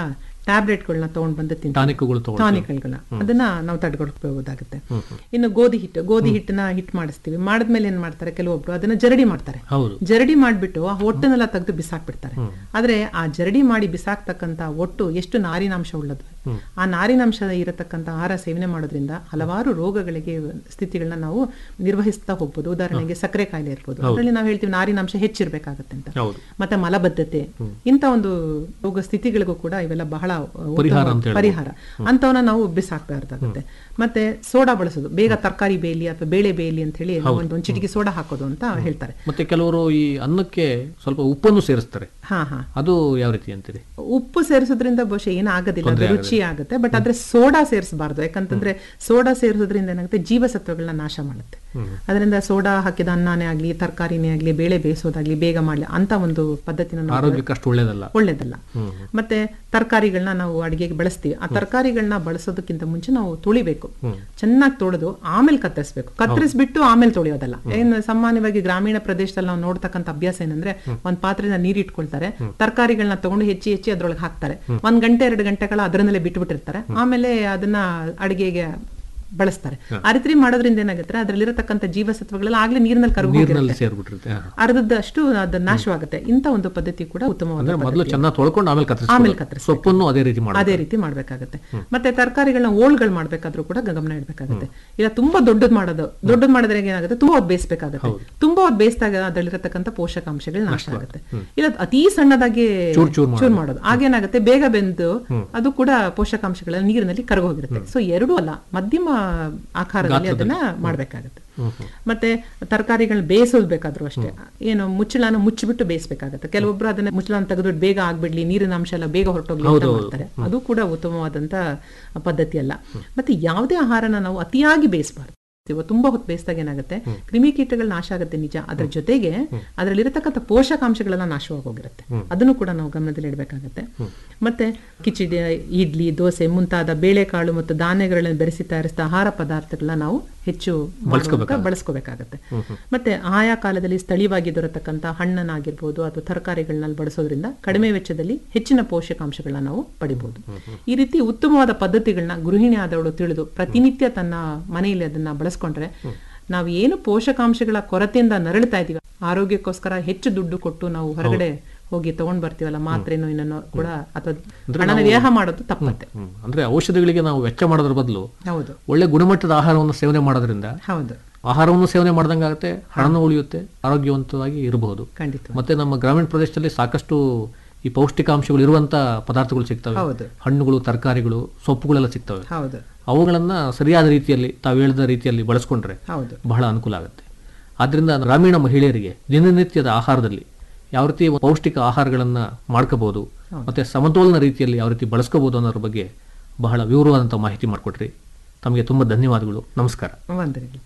ಟ್ಯಾಬ್ಲೆಟ್ಗಳನ್ನ ತಗೊಂಡ್ ಬಂದು ತಿಂತೀವಿ ಟಾನಿಕ್ಗಳು ತಗೊಳ್ತೀವಿ. ಟಾನಿಕ್ಗಳನ್ನ ಅದನ್ನ ನಾವು ತಡೆಗಟ್ಟಬಹುದಾಗುತ್ತೆ ಇನ್ನು ಗೋಧಿ ಹಿಟ್ಟು ಗೋಧಿ ಹಿಟ್ಟನ್ನ ಹಿಟ್ ಮಾಡಿಸ್ತೀವಿ ಮಾಡಿದ್ಮೇಲೆ ಏನ್ ಮಾಡ್ತಾರೆ ಕೆಲವೊಬ್ರು ಅದನ್ನ ಜರಡಿ ಮಾಡ್ತಾರೆ ಹೌದು ಜರಡಿ ಮಾಡ್ಬಿಟ್ಟು ಆ ಹೊಟ್ಟನೆಲ್ಲ ತೆಗೆದು ಬಿಸಾಕ್ಬಿಡ್ತಾರೆ ಆದ್ರೆ ಆ ಜರಡಿ ಮಾಡಿ ಬಿಸಾಕ್ತಕ್ಕಂತ ಒಟ್ಟು ಎಷ್ಟು ನಾರಿನಾಂಶ ಉಳ್ಳದು ಆ ನಾರಿನಾಂಶ ಇರತಕ್ಕಂತ ಆಹಾರ ಸೇವನೆ ಮಾಡೋದ್ರಿಂದ ಹಲವಾರು ರೋಗಗಳಿಗೆ ಸ್ಥಿತಿಗಳನ್ನ ನಾವು ನಿರ್ವಹಿಸ್ತಾ ಹೋಗ್ಬೋದು ಉದಾಹರಣೆಗೆ ಸಕ್ಕರೆ ಕಾಯಿಲೆ ಇರ್ಬೋದು ಅದರಲ್ಲಿ ನಾವು ಹೇಳ್ತೀವಿ ನಾರಿನಾಂಶ ಹೆಚ್ಚಿರ್ಬೇಕಾಗತ್ತೆ ಅಂತ ಹೌದು ಮತ್ತೆ ಮಲಬದ್ಧತೆ ಇಂಥ ಒಂದು ರೋಗ ಸ್ಥಿತಿಗಳಿಗೂ ಕೂಡ ಇವೆಲ್ಲ ಬಹಳ ಉತ್ತಮವಾದ ಪರಿಹಾರ ಅಂತ ಹೇಳ್ಬೋದು. ಪರಿಹಾರ ಅಂತವನ್ನ ನಾವು ಬಿಸಾಕ್ಬಾರ್ದಾಗುತ್ತೆ ಮತ್ತೆ ಸೋಡಾ ಬಳಸೋದು ಬೇಗ ತರಕಾರಿ ಬೇಲಿ ಅಥವಾ ಬೇಳೆ ಬೇಲಿ ಅಂತ ಹೇಳಿ ನಾವು ಒಂದು ಒಂದು ಚಿಟಿಕೆ ಸೋಡಾ ಹಾಕೋದು ಅಂತ ಹೇಳ್ತಾರೆ ಮತ್ತೆ ಕೆಲವರು ಈ ಅನ್ನಕ್ಕೆ ಸ್ವಲ್ಪ ಉಪ್ಪನ್ನು ಸೇರಿಸ್ತಾರೆ ಹಾ ಹಾ ಅದು ಯಾವ ರೀತಿ ಅಂತೀರಿ ಉಪ್ಪು ಸೇರಿಸೋದ್ರಿಂದ ಬಹುಶಃ ಏನಾಗೋದಿಲ್ಲ ಅದು ರುಚಿ ಆಗುತ್ತೆ ಬಟ್ ಆದ್ರೆ ಸೋಡಾ ಸೇರಿಸಬಾರ್ದು ಯಾಕಂತಂದ್ರೆ ಸೋಡಾ ಸೇರಿಸೋದ್ರಿಂದ ಏನಾಗುತ್ತೆ ಜೀವಸತ್ವಗಳನ್ನ ನಾಶ ಮಾಡುತ್ತೆ ಅದರಿಂದ ಸೋಡಾ ಹಾಕಿದ ಅನ್ನನೇ ಆಗ್ಲಿ ತರಕಾರಿನೇ ಆಗ್ಲಿ ಬೇಳೆ ಬೇಯಿಸೋದಾಗ್ಲಿ ಬೇಗ ಮಾಡ್ಲಿ ಅಂತ ಒಂದು ಪದ್ಧತಿನ ನಾವು ಆರೋಗ್ಯಕ್ಕೆ ಅಷ್ಟು ಒಳ್ಳೇದಲ್ಲ ಒಳ್ಳೇದಲ್ಲ ಮತ್ತೆ ತರಕಾರಿಗಳನ್ನ ನಾವು ಅಡಿಗೆಗೆ ಬಳಸ್ತೀವಿ ಆ ತರಕಾರಿಗಳನ್ನ ಬಳಸೋದಕ್ಕಿಂತ ಮುಂಚೆ ನಾವು ತೊಳಿಬೇಕು ಚೆನ್ನಾಗಿ ತೊಳೆದು ಆಮೇಲೆ ಕತ್ತರಿಸ್ಬೇಕು ಕತ್ತರಿಸ್ಬಿಟ್ಟು ಆಮೇಲೆ ತೊಳೆಯೋದಲ್ಲ ಏನು ಸಾಮಾನ್ಯವಾಗಿ ಗ್ರಾಮೀಣ ಪ್ರದೇಶದಲ್ಲಿ ನಾವು ನೋಡ್ತಕ್ಕಂಥ ಅಭ್ಯಾಸ ಏನಂದ್ರೆ ಒಂದ್ ಪಾತ್ರೆನ ನೀರ್ ಇಟ್ಕೊಳ್ತಾರೆ ತರಕಾರಿಗಳನ್ನ ತಗೊಂಡು ಹೆಚ್ಚಿ ಹೆಚ್ಚಿ ಅದ್ರೊಳಗೆ ಹಾಕ್ತಾರೆ ಒಂದ್ ಗಂಟೆ ಎರಡು ಗಂಟೆಗಳ ಅದರಲ್ಲೇ ಬಿಟ್ಬಿಟ್ಟಿರ್ತಾರೆ ಆಮೇಲೆ ಅದನ್ನ ಅಡಿಗೆಗೆ ಬಳಸ್ತಾರೆ ಆ ರೀತಿ ಮಾಡೋದ್ರಿಂದ ಏನಾಗುತ್ತೆ ಅದ್ರಲ್ಲಿರತಕ್ಕಂಥ ಜೀವಸತ್ವಗಳೆಲ್ಲ ಆಗ್ಲೇ ನೀರಿನಲ್ಲಿ ನೀರಿನಲ್ಲಿ ಕರಗೋಗಿರುತ್ತೆ ಸೇರ್ಬಿಟ್ಟಿರುತ್ತೆ ಹಾ. ಅರ್ಧದಷ್ಟು ಅದು ನಾಶವಾಗುತ್ತೆ ಇಂಥ ಒಂದು ಪದ್ಧತಿ ಕೂಡ ಉತ್ತಮವಾದ ಅಂದ್ರೆ ಮೊದಲು ಚೆನ್ನಾಗಿ ತೊಳ್ಕೊಂಡು ಆಮೇಲೆ ಆಮೇಲೆ ಕತ್ತರಿಸ್ತಾರೆ ಕತ್ತರಿಸ್ಬೇಕು. ಸೊಪ್ಪನ್ನು ಅದೇ ರೀತಿ ಮಾಡಿ ಅದೇ ರೀತಿ ಮಾಡ್ಬೇಕಾಗತ್ತೆ ಮತ್ತೆ ತರಕಾರಿಗಳನ್ನ ಓಳ್ಗಳು ಮಾಡ್ಬೇಕಾದ್ರೂ ಕೂಡ ಗಮನ ಇಡ್ಬೇಕಾಗತ್ತೆ ಇಲ್ಲ ತುಂಬಾ ದೊಡ್ಡದ್ ಮಾಡೋದು ದೊಡ್ಡದ್ ಮಾಡಿದ್ರೆ ಏನಾಗುತ್ತೆ ತುಂಬಾ ಹೊತ್ತು ಬೇಯಿಸ್ಬೇಕಾಗತ್ತೆ ತುಂಬಾ ಹೊತ್ತು ಬೇಯಿಸಿದಾಗ ಅದರಲ್ಲಿರತಕ್ಕಂಥ ಪೋಷಕಾಂಶಗಳು ನಾಶ ಆಗುತ್ತೆ ಇಲ್ಲ ಅತಿ ಸಣ್ಣದಾಗಿ ಚೂರ್ ಚೂರ್ ಚೂರ್ ಮಾಡೋದು ಆಗೇನಾಗುತ್ತೆ ಬೇಗ ಬೆಂದು ಅದು ಕೂಡ ಪೋಷಕಾಂಶಗಳ ನೀರಿನಲ್ಲಿ ಕರಗೋಗಿರುತ್ತೆ ಸೊ ಎರಡೂ ಅಲ್ಲ ಮಧ್ಯಮ ಆಕಾರದಲ್ಲಿ ಅದನ್ನ ಮಾಡ್ಬೇಕಾಗತ್ತೆ ಮತ್ತೆ ತರಕಾರಿಗಳನ್ನ ಬೇಯಿಸೋದು ಬೇಕಾದ್ರೂ ಅಷ್ಟೇ ಏನು ಮುಚ್ಚಳನ ಮುಚ್ಚಿಬಿಟ್ಟು ಬೇಯಿಸ್ಬೇಕಾಗತ್ತೆ ಕೆಲವೊಬ್ರು ಅದನ್ನ ಮುಚ್ಚಳನ ತೆಗೆದ್ಬಿಟ್ಟು ಬೇಗ ಆಗ್ಬಿಡ್ಲಿ ನೀರಿನ ಅಂಶ ಎಲ್ಲ ಬೇಗ ಹೊರಟೋಗ್ಲಿ ಅಂತ ಮಾಡ್ತಾರೆ ಅದು ಕೂಡ ಉತ್ತಮವಾದಂತ ಪದ್ಧತಿ ಅಲ್ಲ ಮತ್ತೆ ಯಾವುದೇ ಆಹಾರನ ನಾವು ಅತಿಯಾಗಿ ಬೇಯಿಸಬಾರ್ದು ತುಂಬಾ ಹೊತ್ತು ಬೇಯಿಸಿದಾಗ ಏನಾಗುತ್ತೆ ಕ್ರಿಮಿಕೀಟಗಳು ನಾಶ ಆಗುತ್ತೆ ನಿಜ ಅದ್ರ ಜೊತೆಗೆ ಅದರಲ್ಲಿರತಕ್ಕಂಥ ಪೋಷಕಾಂಶಗಳೆಲ್ಲ ನಾಶವಾಗಿ ಹೋಗಿರುತ್ತೆ ಅದನ್ನು ಕೂಡ ನಾವು ಗಮನದಲ್ಲಿ ಇಡಬೇಕಾಗತ್ತೆ ಮತ್ತೆ ಕಿಚಡಿ ಇಡ್ಲಿ ದೋಸೆ ಮುಂತಾದ ಬೇಳೆಕಾಳು ಮತ್ತು ಧಾನ್ಯಗಳನ್ನು ಬೆರೆಸಿ ತಯಾರಿಸಿದ ಆಹಾರ ಪದಾರ್ಥಗಳನ್ನ ನಾವು ಹೆಚ್ಚು ಮಾಡುವಂತ ಬಳಸ್ಕೋಬೇಕಾಗತ್ತೆ ಮತ್ತೆ ಆಯಾ ಕಾಲದಲ್ಲಿ ಸ್ಥಳೀಯವಾಗಿ ದೊರೆತಕ್ಕಂಥ ಹಣ್ಣನ್ನಾಗಿರ್ಬೋದು ಅಥವಾ ತರಕಾರಿಗಳನ್ನ ಬಳಸೋದ್ರಿಂದ ಕಡಿಮೆ ವೆಚ್ಚದಲ್ಲಿ ಹೆಚ್ಚಿನ ಪೋಷಕಾಂಶಗಳನ್ನ ನಾವು ಪಡಿಬಹುದು ಈ ರೀತಿ ಉತ್ತಮವಾದ ಪದ್ಧತಿಗಳನ್ನ ಗೃಹಿಣಿ ಆದವಳು ತಿಳಿದು ಪ್ರತಿನಿತ್ಯ ತನ್ನ ಮನೆಯಲ್ಲಿ ಅದನ್ನ ಬಳಸ್ಕೊಂಡ್ರೆ ನಾವು ಏನು ಪೋಷಕಾಂಶಗಳ ಕೊರತೆಯಿಂದ ನರಳ್ತಾ ಇದೀವಿ ಆರೋಗ್ಯಕ್ಕೋಸ್ಕರ ಹೆಚ್ಚು ದುಡ್ಡು ಕೊಟ್ಟು ನಾವು ಹೊರಗಡೆ ಹೋಗಿ ತಗೊಂಡ್ ಬರ್ತೀವಲ್ಲ ಮಾತ್ರೆನೋ ಇನ್ನೋ ಕೂಡ ಅಥವಾ ಹಣನ ವ್ಯಯ ಮಾಡೋದು ತಪ್ಪತ್ತೆ ಹ್ಮ್. ಅಂದ್ರೆ ಔಷಧಿಗಳಿಗೆ ನಾವು ವೆಚ್ಚ ಮಾಡೋದ್ರ ಬದಲು ಹೌದು ಒಳ್ಳೆ ಗುಣಮಟ್ಟದ ಆಹಾರವನ್ನು ಸೇವನೆ ಮಾಡೋದ್ರಿಂದ ಹೌದು ಆಹಾರವನ್ನು ಸೇವನೆ ಮಾಡ್ದಂಗಾಗುತ್ತೆ ಹಣನೂ ಉಳಿಯುತ್ತೆ ಆರೋಗ್ಯವಂತವಾಗಿ ಇರಬಹುದು ಖಂಡಿತ ಮತ್ತೆ ನಮ್ಮ ಗ್ರಾಮೀಣ ಪ್ರದೇಶದಲ್ಲಿ ಸಾಕಷ್ಟು ಈ ಪೌಷ್ಟಿಕಾಂಶಗಳು ಇರುವಂತ ಪದಾರ್ಥಗಳು ಸಿಗ್ತವೆ ಹೌದು ಹಣ್ಣುಗಳು ತರಕಾರಿಗಳು ಸೊಪ್ಪುಗಳೆಲ್ಲ ಸಿಗ್ತವೆ ಹೌದು ಅವುಗಳನ್ನ ಸರಿಯಾದ ರೀತಿಯಲ್ಲಿ ತಾವು ಹೇಳಿದ ರೀತಿಯಲ್ಲಿ ಬಳಸ್ಕೊಂಡ್ರೆ ಹೌದು ಬಹಳ ಅನುಕೂಲ ಆಗುತ್ತೆ ಆದ್ರಿಂದ ಗ್ರಾಮೀಣ ಮಹಿಳೆಯರಿಗೆ ದಿನನಿತ್ಯದ ಆಹಾರದಲ್ಲಿ ಯಾವ ರೀತಿ ಪೌಷ್ಟಿಕ ಆಹಾರಗಳನ್ನ ಮಾಡ್ಕೋಬಹುದು ಮತ್ತೆ ಸಮತೋಲನ ರೀತಿಯಲ್ಲಿ ಯಾವ ರೀತಿ ಬಳಸ್ಕೋಬಹುದು ಅನ್ನೋದ್ರ ಬಗ್ಗೆ ಬಹಳ ವಿವರವಾದಂಥ ಮಾಹಿತಿ ಮಾಡಿಕೊಟ್ರಿ ತಮಗೆ ತುಂಬ ಧನ್ಯವಾದಗಳು ನಮಸ್ಕಾರ ವಂದನೆಗಳು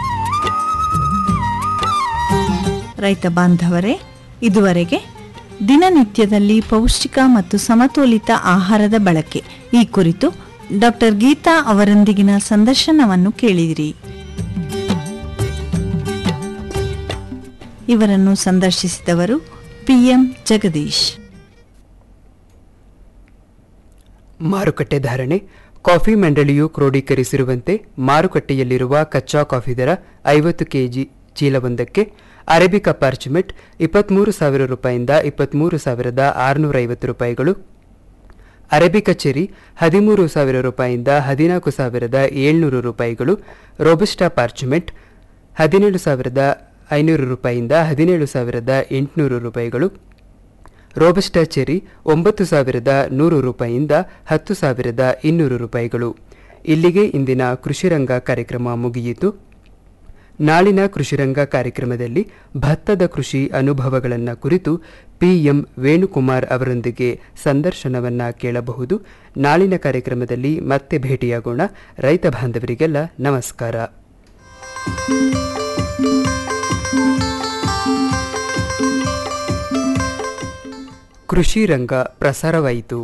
ರೈತ ಬಾಂಧವರೇ ಇದುವರೆಗೆ ದಿನನಿತ್ಯದಲ್ಲಿ ಪೌಷ್ಟಿಕ ಮತ್ತು ಸಮತೋಲಿತ ಆಹಾರದ ಬಳಕೆ ಈ ಕುರಿತು ಡಾಕ್ಟರ್ ಗೀತಾ ಅವರೊಂದಿಗಿನ ಸಂದರ್ಶನವನ್ನು ಕೇಳಿದಿರಿ ಇವರನ್ನು ಸಂದರ್ಶಿಸಿದವರು ಪಿಎಂ ಜಗದೀಶ್ ಮಾರುಕಟ್ಟೆ ಧಾರಣೆ ಕಾಫಿ ಮಂಡಳಿಯು ಕ್ರೋಢೀಕರಿಸಿರುವಂತೆ ಮಾರುಕಟ್ಟೆಯಲ್ಲಿರುವ ಕಚ್ಚಾ ಕಾಫಿ ದರ ಐವತ್ತು ಕೆಜಿ ಚೀಲವೊಂದಕ್ಕೆ ಅರೇಬಿಕಾ ಪಾರ್ಚಮೆಂಟ್ ಇಪ್ಪತ್ತ್ಮೂರು ಸಾವಿರ ರೂಪಾಯಿಂದ ಇಪ್ಪತ್ತ್ಮೂರು ಸಾವಿರದ ಆರುನೂರ ಐವತ್ತು ರೂಪಾಯಿಗಳು ಅರೇಬಿಕಾ ಚೆರಿ ಹದಿಮೂರು ಸಾವಿರ ರೂಪಾಯಿಂದ ಹದಿನಾಲ್ಕು ಸಾವಿರದ ಏಳ್ನೂರು ರೂಪಾಯಿಗಳು ರೋಬಸ್ಟಾ ಪಾರ್ಚಮೆಂಟ್ ಹದಿನೇಳು ಸಾವಿರದ ಐನೂರು ರೂಪಾಯಿಯಿಂದ ಹದಿನೇಳು ಸಾವಿರದ ಎಂಟುನೂರು ರೂಪಾಯಿಗಳು ರೋಬಸ್ಟಾ ಚೆರಿ ಒಂಬತ್ತು ಸಾವಿರದ ನೂರು ರೂಪಾಯಿಯಿಂದ ಹತ್ತು ಸಾವಿರದ ಇನ್ನೂರು ರೂಪಾಯಿಗಳು ಇಲ್ಲಿಗೆ ಇಂದಿನ ಕೃಷಿರಂಗ ಕಾರ್ಯಕ್ರಮ ಮುಗಿಯಿತು ನಾಳಿನ ಕೃಷಿರಂಗ ಕಾರ್ಯಕ್ರಮದಲ್ಲಿ ಭತ್ತದ ಕೃಷಿ ಅನುಭವಗಳನ್ನು ಕುರಿತು ಪಿಎಂ ವೇಣುಕುಮಾರ್ ಅವರೊಂದಿಗೆ ಸಂದರ್ಶನವನ್ನ ಕೇಳಬಹುದು ನಾಳಿನ ಕಾರ್ಯಕ್ರಮದಲ್ಲಿ ಮತ್ತೆ ಭೇಟಿಯಾಗೋಣ ರೈತ ಬಾಂಧವರಿಗೆಲ್ಲ ನಮಸ್ಕಾರ ಕೃಷಿ ರಂಗ ಪ್ರಸಾರವಾಯಿತು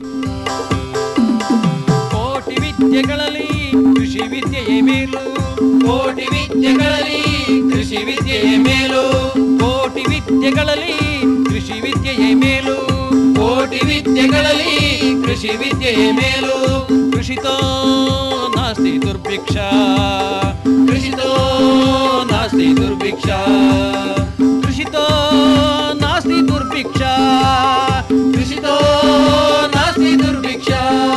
ಕೋಟಿ ವಿದ್ಯೆಗಳಲ್ಲಿ ಕೃಷಿ ವಿದ್ಯೆಯೇ ಮೇಲು ಕೋಟಿ ವಿದ್ಯೆಗಳಲ್ಲಿ ಕೃಷಿ ವಿದ್ಯೆಯೇ ಮೇಲು ಕೋಟಿ ವಿದ್ಯೆಗಳಲ್ಲಿ ಕೃಷಿ ವಿದ್ಯೆಯೇ ಮೇಲು ಕೋಟಿ ಕೋಟಿ ವಿದ್ಯೆಗಳಲ್ಲಿ ಕೃಷಿ ವಿದ್ಯೆಯೇ ಮೇಲು ಕೃಷಿತೋ ನಾಸ್ತಿ ದುರ್ಭಿಕ್ಷ ಕೃಷಿತೋ ನಾಸ್ತಿ ದುರ್ಭಿಕ್ಷ ಕೃಷಿತೋ ನಾಸ್ತಿ ದುರ್ಭಿಕ್ಷ ಕೃಷಿತೋ ನಾಸ್ತಿ ದುರ್ಭಿಕ್ಷ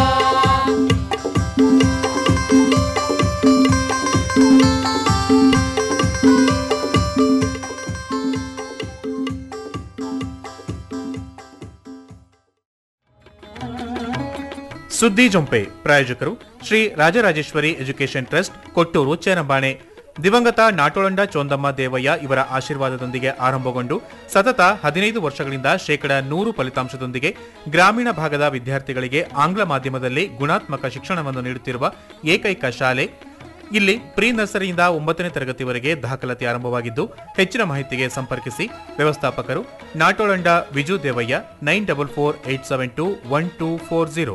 ಸುದ್ದಿ ಜೊಂಪೆ ಪ್ರಾಯೋಜಕರು ಶ್ರೀ ರಾಜರಾಜೇಶ್ವರಿ ಎಜುಕೇಷನ್ ಟ್ರಸ್ಟ್ ಕೊಟ್ಟೂರು ಚೇರಂಬಾಣೆ ದಿವಂಗತ ನಾಟೋಳಂಡ ಚೋಂದಮ್ಮ ದೇವಯ್ಯ ಇವರ ಆಶೀರ್ವಾದದೊಂದಿಗೆ ಆರಂಭಗೊಂಡು ಸತತ ಹದಿನೈದು ವರ್ಷಗಳಿಂದ ಶೇಕಡ ನೂರು ಫಲಿತಾಂಶದೊಂದಿಗೆ ಗ್ರಾಮೀಣ ಭಾಗದ ವಿದ್ಯಾರ್ಥಿಗಳಿಗೆ ಆಂಗ್ಲ ಮಾಧ್ಯಮದಲ್ಲಿ ಗುಣಾತ್ಮಕ ಶಿಕ್ಷಣವನ್ನು ನೀಡುತ್ತಿರುವ ಏಕೈಕ ಶಾಲೆ ಇಲ್ಲಿ ಪ್ರೀ ನರ್ಸರಿಯಿಂದ ಒಂಬತ್ತನೇ ತರಗತಿವರೆಗೆ ದಾಖಲಾತಿ ಆರಂಭವಾಗಿದ್ದು ಹೆಚ್ಚಿನ ಮಾಹಿತಿಗೆ ಸಂಪರ್ಕಿಸಿ ವ್ಯವಸ್ಥಾಪಕರು Natolanda Viju Devaiah nine double four eight seven two one two four zero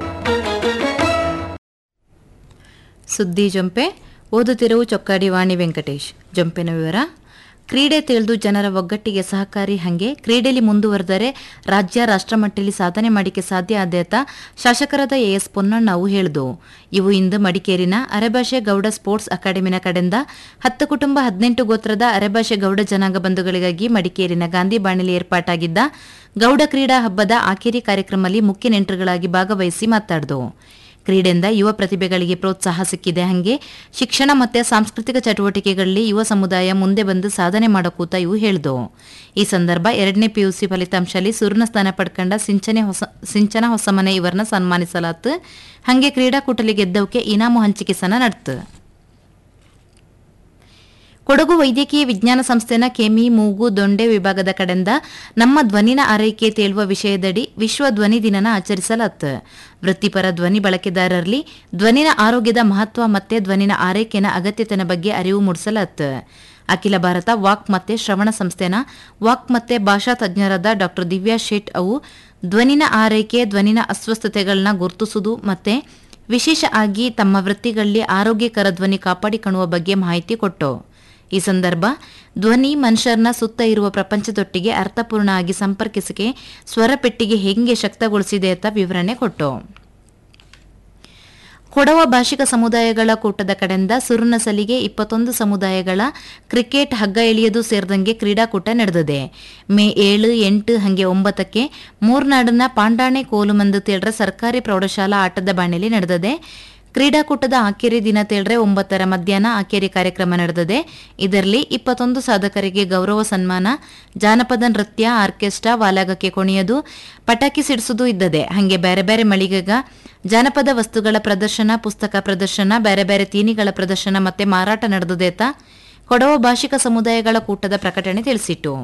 ಸುದ್ದಿ ಜೊಂಪೆ ಓದುತ್ತಿರುವ ಚೊಕ್ಕಾಡಿ ವಾಣಿ ವೆಂಕಟೇಶ್ ಜೊಂಪಿನ ವಿವರ ಕ್ರೀಡೆ ತಿಳಿದು ಜನರ ಒಗ್ಗಟ್ಟಿಗೆ ಸಹಕಾರಿ ಹಂಗೆ ಕ್ರೀಡೆಯಲ್ಲಿ ಮುಂದುವರೆದರೆ ರಾಜ್ಯ ರಾಷ್ಟ್ರಮಟ್ಟದಲ್ಲಿ ಸಾಧನೆ ಮಾಡಿಕೆ ಸಾಧ್ಯ ಆದ್ಯತ ಶಾಸಕರಾದ ಎಎಸ್ ಪೊನ್ನಣ್ಣವು ಹೇಳಿದು ಇವು ಇಂದು ಮಡಿಕೇರಿನ ಅರೆಭಾಷೆ ಗೌಡ ಸ್ಪೋರ್ಟ್ಸ್ ಅಕಾಡೆಮಿನ ಕಡೆಯಿಂದ ಹತ್ತು ಕುಟುಂಬ ಹದಿನೆಂಟು ಗೋತ್ರದ ಅರೆಭಾಷೆ ಗೌಡ ಜನಾಂಗ ಬಂಧುಗಳಿಗಾಗಿ ಮಡಿಕೇರಿನ ಗಾಂಧಿ ಬಾಣಿಲಿ ಏರ್ಪಾಟಾಗಿದ್ದ ಗೌಡ ಕ್ರೀಡಾ ಹಬ್ಬದ ಆಖೇರಿ ಕಾರ್ಯಕ್ರಮದಲ್ಲಿ ಮುಖ್ಯ ನೆಂಟರುಗಳಾಗಿ ಭಾಗವಹಿಸಿ ಮಾತಾಡಿದವು ಕ್ರೀಡೆಯಿಂದ ಯುವ ಪ್ರತಿಭೆಗಳಿಗೆ ಪ್ರೋತ್ಸಾಹ ಸಿಕ್ಕಿದೆ ಹಂಗೆ ಶಿಕ್ಷಣ ಮತ್ತೆ ಸಾಂಸ್ಕೃತಿಕ ಚಟುವಟಿಕೆಗಳಲ್ಲಿ ಯುವ ಸಮುದಾಯ ಮುಂದೆ ಬಂದು ಸಾಧನೆ ಮಾಡಕೂತ ಇವು ಹೇಳಿದವು ಈ ಸಂದರ್ಭ ಎರಡನೇ ಪಿಯುಸಿ ಫಲಿತಾಂಶದಲ್ಲಿ ಸುರ್ಣ ಸ್ಥಾನ ಪಡ್ಕೊಂಡ ಸಿಂಚನೆ ಹೊಸ ಸಿಂಚನ ಹೊಸಮನೆ ಇವರನ್ನ ಸನ್ಮಾನಿಸಲಾತು ಹಂಗೆ ಕ್ರೀಡಾಕೂಟಲಿ ಗೆದ್ದವಕ್ಕೆ ಇನಾಮು ಹಂಚಿಕೆ ಸನ ನಡೆತು ಕೊಡಗು ವೈದ್ಯಕೀಯ ವಿಜ್ಞಾನ ಸಂಸ್ಥೆನ ಕೆಮಿ ಮೂಗು ದೊಂಡೆ ವಿಭಾಗದ ಕಡೆಯಿಂದ ನಮ್ಮ ಧ್ವನಿನ ಆರೈಕೆ ತೇಳುವ ವಿಷಯದಡಿ ವಿಶ್ವ ಧ್ವನಿ ದಿನನ ಆಚರಿಸಲಾತು ವೃತ್ತಿಪರ ಧ್ವನಿ ಬಳಕೆದಾರರಲ್ಲಿ ಧ್ವನಿನ ಆರೋಗ್ಯದ ಮಹತ್ವ ಮತ್ತೆ ಧ್ವನಿನ ಆರೈಕೆನ ಅಗತ್ಯತೆನ ಬಗ್ಗೆ ಅರಿವು ಮೂಡಿಸಲಾತು ಅಖಿಲ ಭಾರತ ವಾಕ್ ಮತ್ತೆ ಶ್ರವಣ ಸಂಸ್ಥೆನ ವಾಕ್ ಮತ್ತೆ ಭಾಷಾ ತಜ್ಞರಾದ ಡಾ ದಿವ್ಯಾ ಶೇಟ್ ಅವು ಧ್ವನಿನ ಆರೈಕೆ ಧ್ವನಿನ ಅಸ್ವಸ್ಥತೆಗಳನ್ನ ಗುರುತಿಸುವುದು ಮತ್ತೆ ವಿಶೇಷ ಆಗಿ ತಮ್ಮ ವೃತ್ತಿಗಳಲ್ಲಿ ಆರೋಗ್ಯಕರ ಧ್ವನಿ ಕಾಪಾಡಿಕೊಳ್ಳುವ ಬಗ್ಗೆ ಮಾಹಿತಿ ಕೊಟ್ಟು ಈ ಸಂದರ್ಭ ಧ್ವನಿ ಮನುಷ್ಯರನ್ನ ಸುತ್ತ ಇರುವ ಪ್ರಪಂಚದೊಟ್ಟಿಗೆ ಅರ್ಥಪೂರ್ಣ ಆಗಿ ಸಂಪರ್ಕಿಸಿಕೆ ಸ್ವರಪೆಟ್ಟಿಗೆ ಹೆಂಗೆ ಶಕ್ತಗೊಳಿಸಿದೆ ಅಂತ ವಿವರಣೆ ಕೊಟ್ಟು ಕೊಡವ ಭಾಷಿಕ ಸಮುದಾಯಗಳ ಕೂಟದ ಕಡೆಯಿಂದ ಸುರುನಸಲಿಗೆ ಇಪ್ಪತ್ತೊಂದು ಸಮುದಾಯಗಳ ಕ್ರಿಕೆಟ್ ಹಗ್ಗ ಎಳೆಯೋದು ಸೇರಿದಂಗೆ ಕ್ರೀಡಾಕೂಟ ನಡೆದಿದೆ ಮೇ ಏಳು ಎಂಟು ಹಂಗೆ ಒಂಬತ್ತಕ್ಕೆ ಮೂರ್ನಾಡಿನ ಪಾಂಡಾಣೆ ಕೋಲುಮಂದು ತೇಳ್ರ ಸರ್ಕಾರಿ ಪ್ರೌಢಶಾಲಾ ಆಟದ ಬಾಣೆಲಿ ನಡೆದಿದೆ ಕ್ರೀಡಾಕೂಟದ ಆಕೆರೆ ದಿನ ತೇಳ್ರೆ ಒಂಬತ್ತರ ಮಧ್ಯಾಹ್ನ ಆಕೆರೆ ಕಾರ್ಯಕ್ರಮ ನಡೆದಿದೆ ಇದರಲ್ಲಿ ಇಪ್ಪತ್ತೊಂದು ಸಾಧಕರಿಗೆ ಗೌರವ ಸನ್ಮಾನ ಜಾನಪದ ನೃತ್ಯ ಆರ್ಕೆಸ್ಟ್ರಾ ವಾಲಾಗಕ್ಕೆ ಕುಣಿಯೋದು ಪಟಾಕಿ ಸಿಡಿಸೋದು ಇದ್ದದೆ ಹಾಗೆ ಬೇರೆ ಬೇರೆ ಮಳಿಗೆಗ ಜಾನಪದ ವಸ್ತುಗಳ ಪ್ರದರ್ಶನ ಪುಸ್ತಕ ಪ್ರದರ್ಶನ ಬೇರೆ ಬೇರೆ ತೀನಿಗಳ ಪ್ರದರ್ಶನ ಮತ್ತೆ ಮಾರಾಟ ನಡೆದಿದೆ ಅಂತ ಕೊಡವ ಭಾಷಿಕ ಸಮುದಾಯಗಳ ಕೂಟದ ಪ್ರಕಟಣೆ ತಿಳಿಸಿತು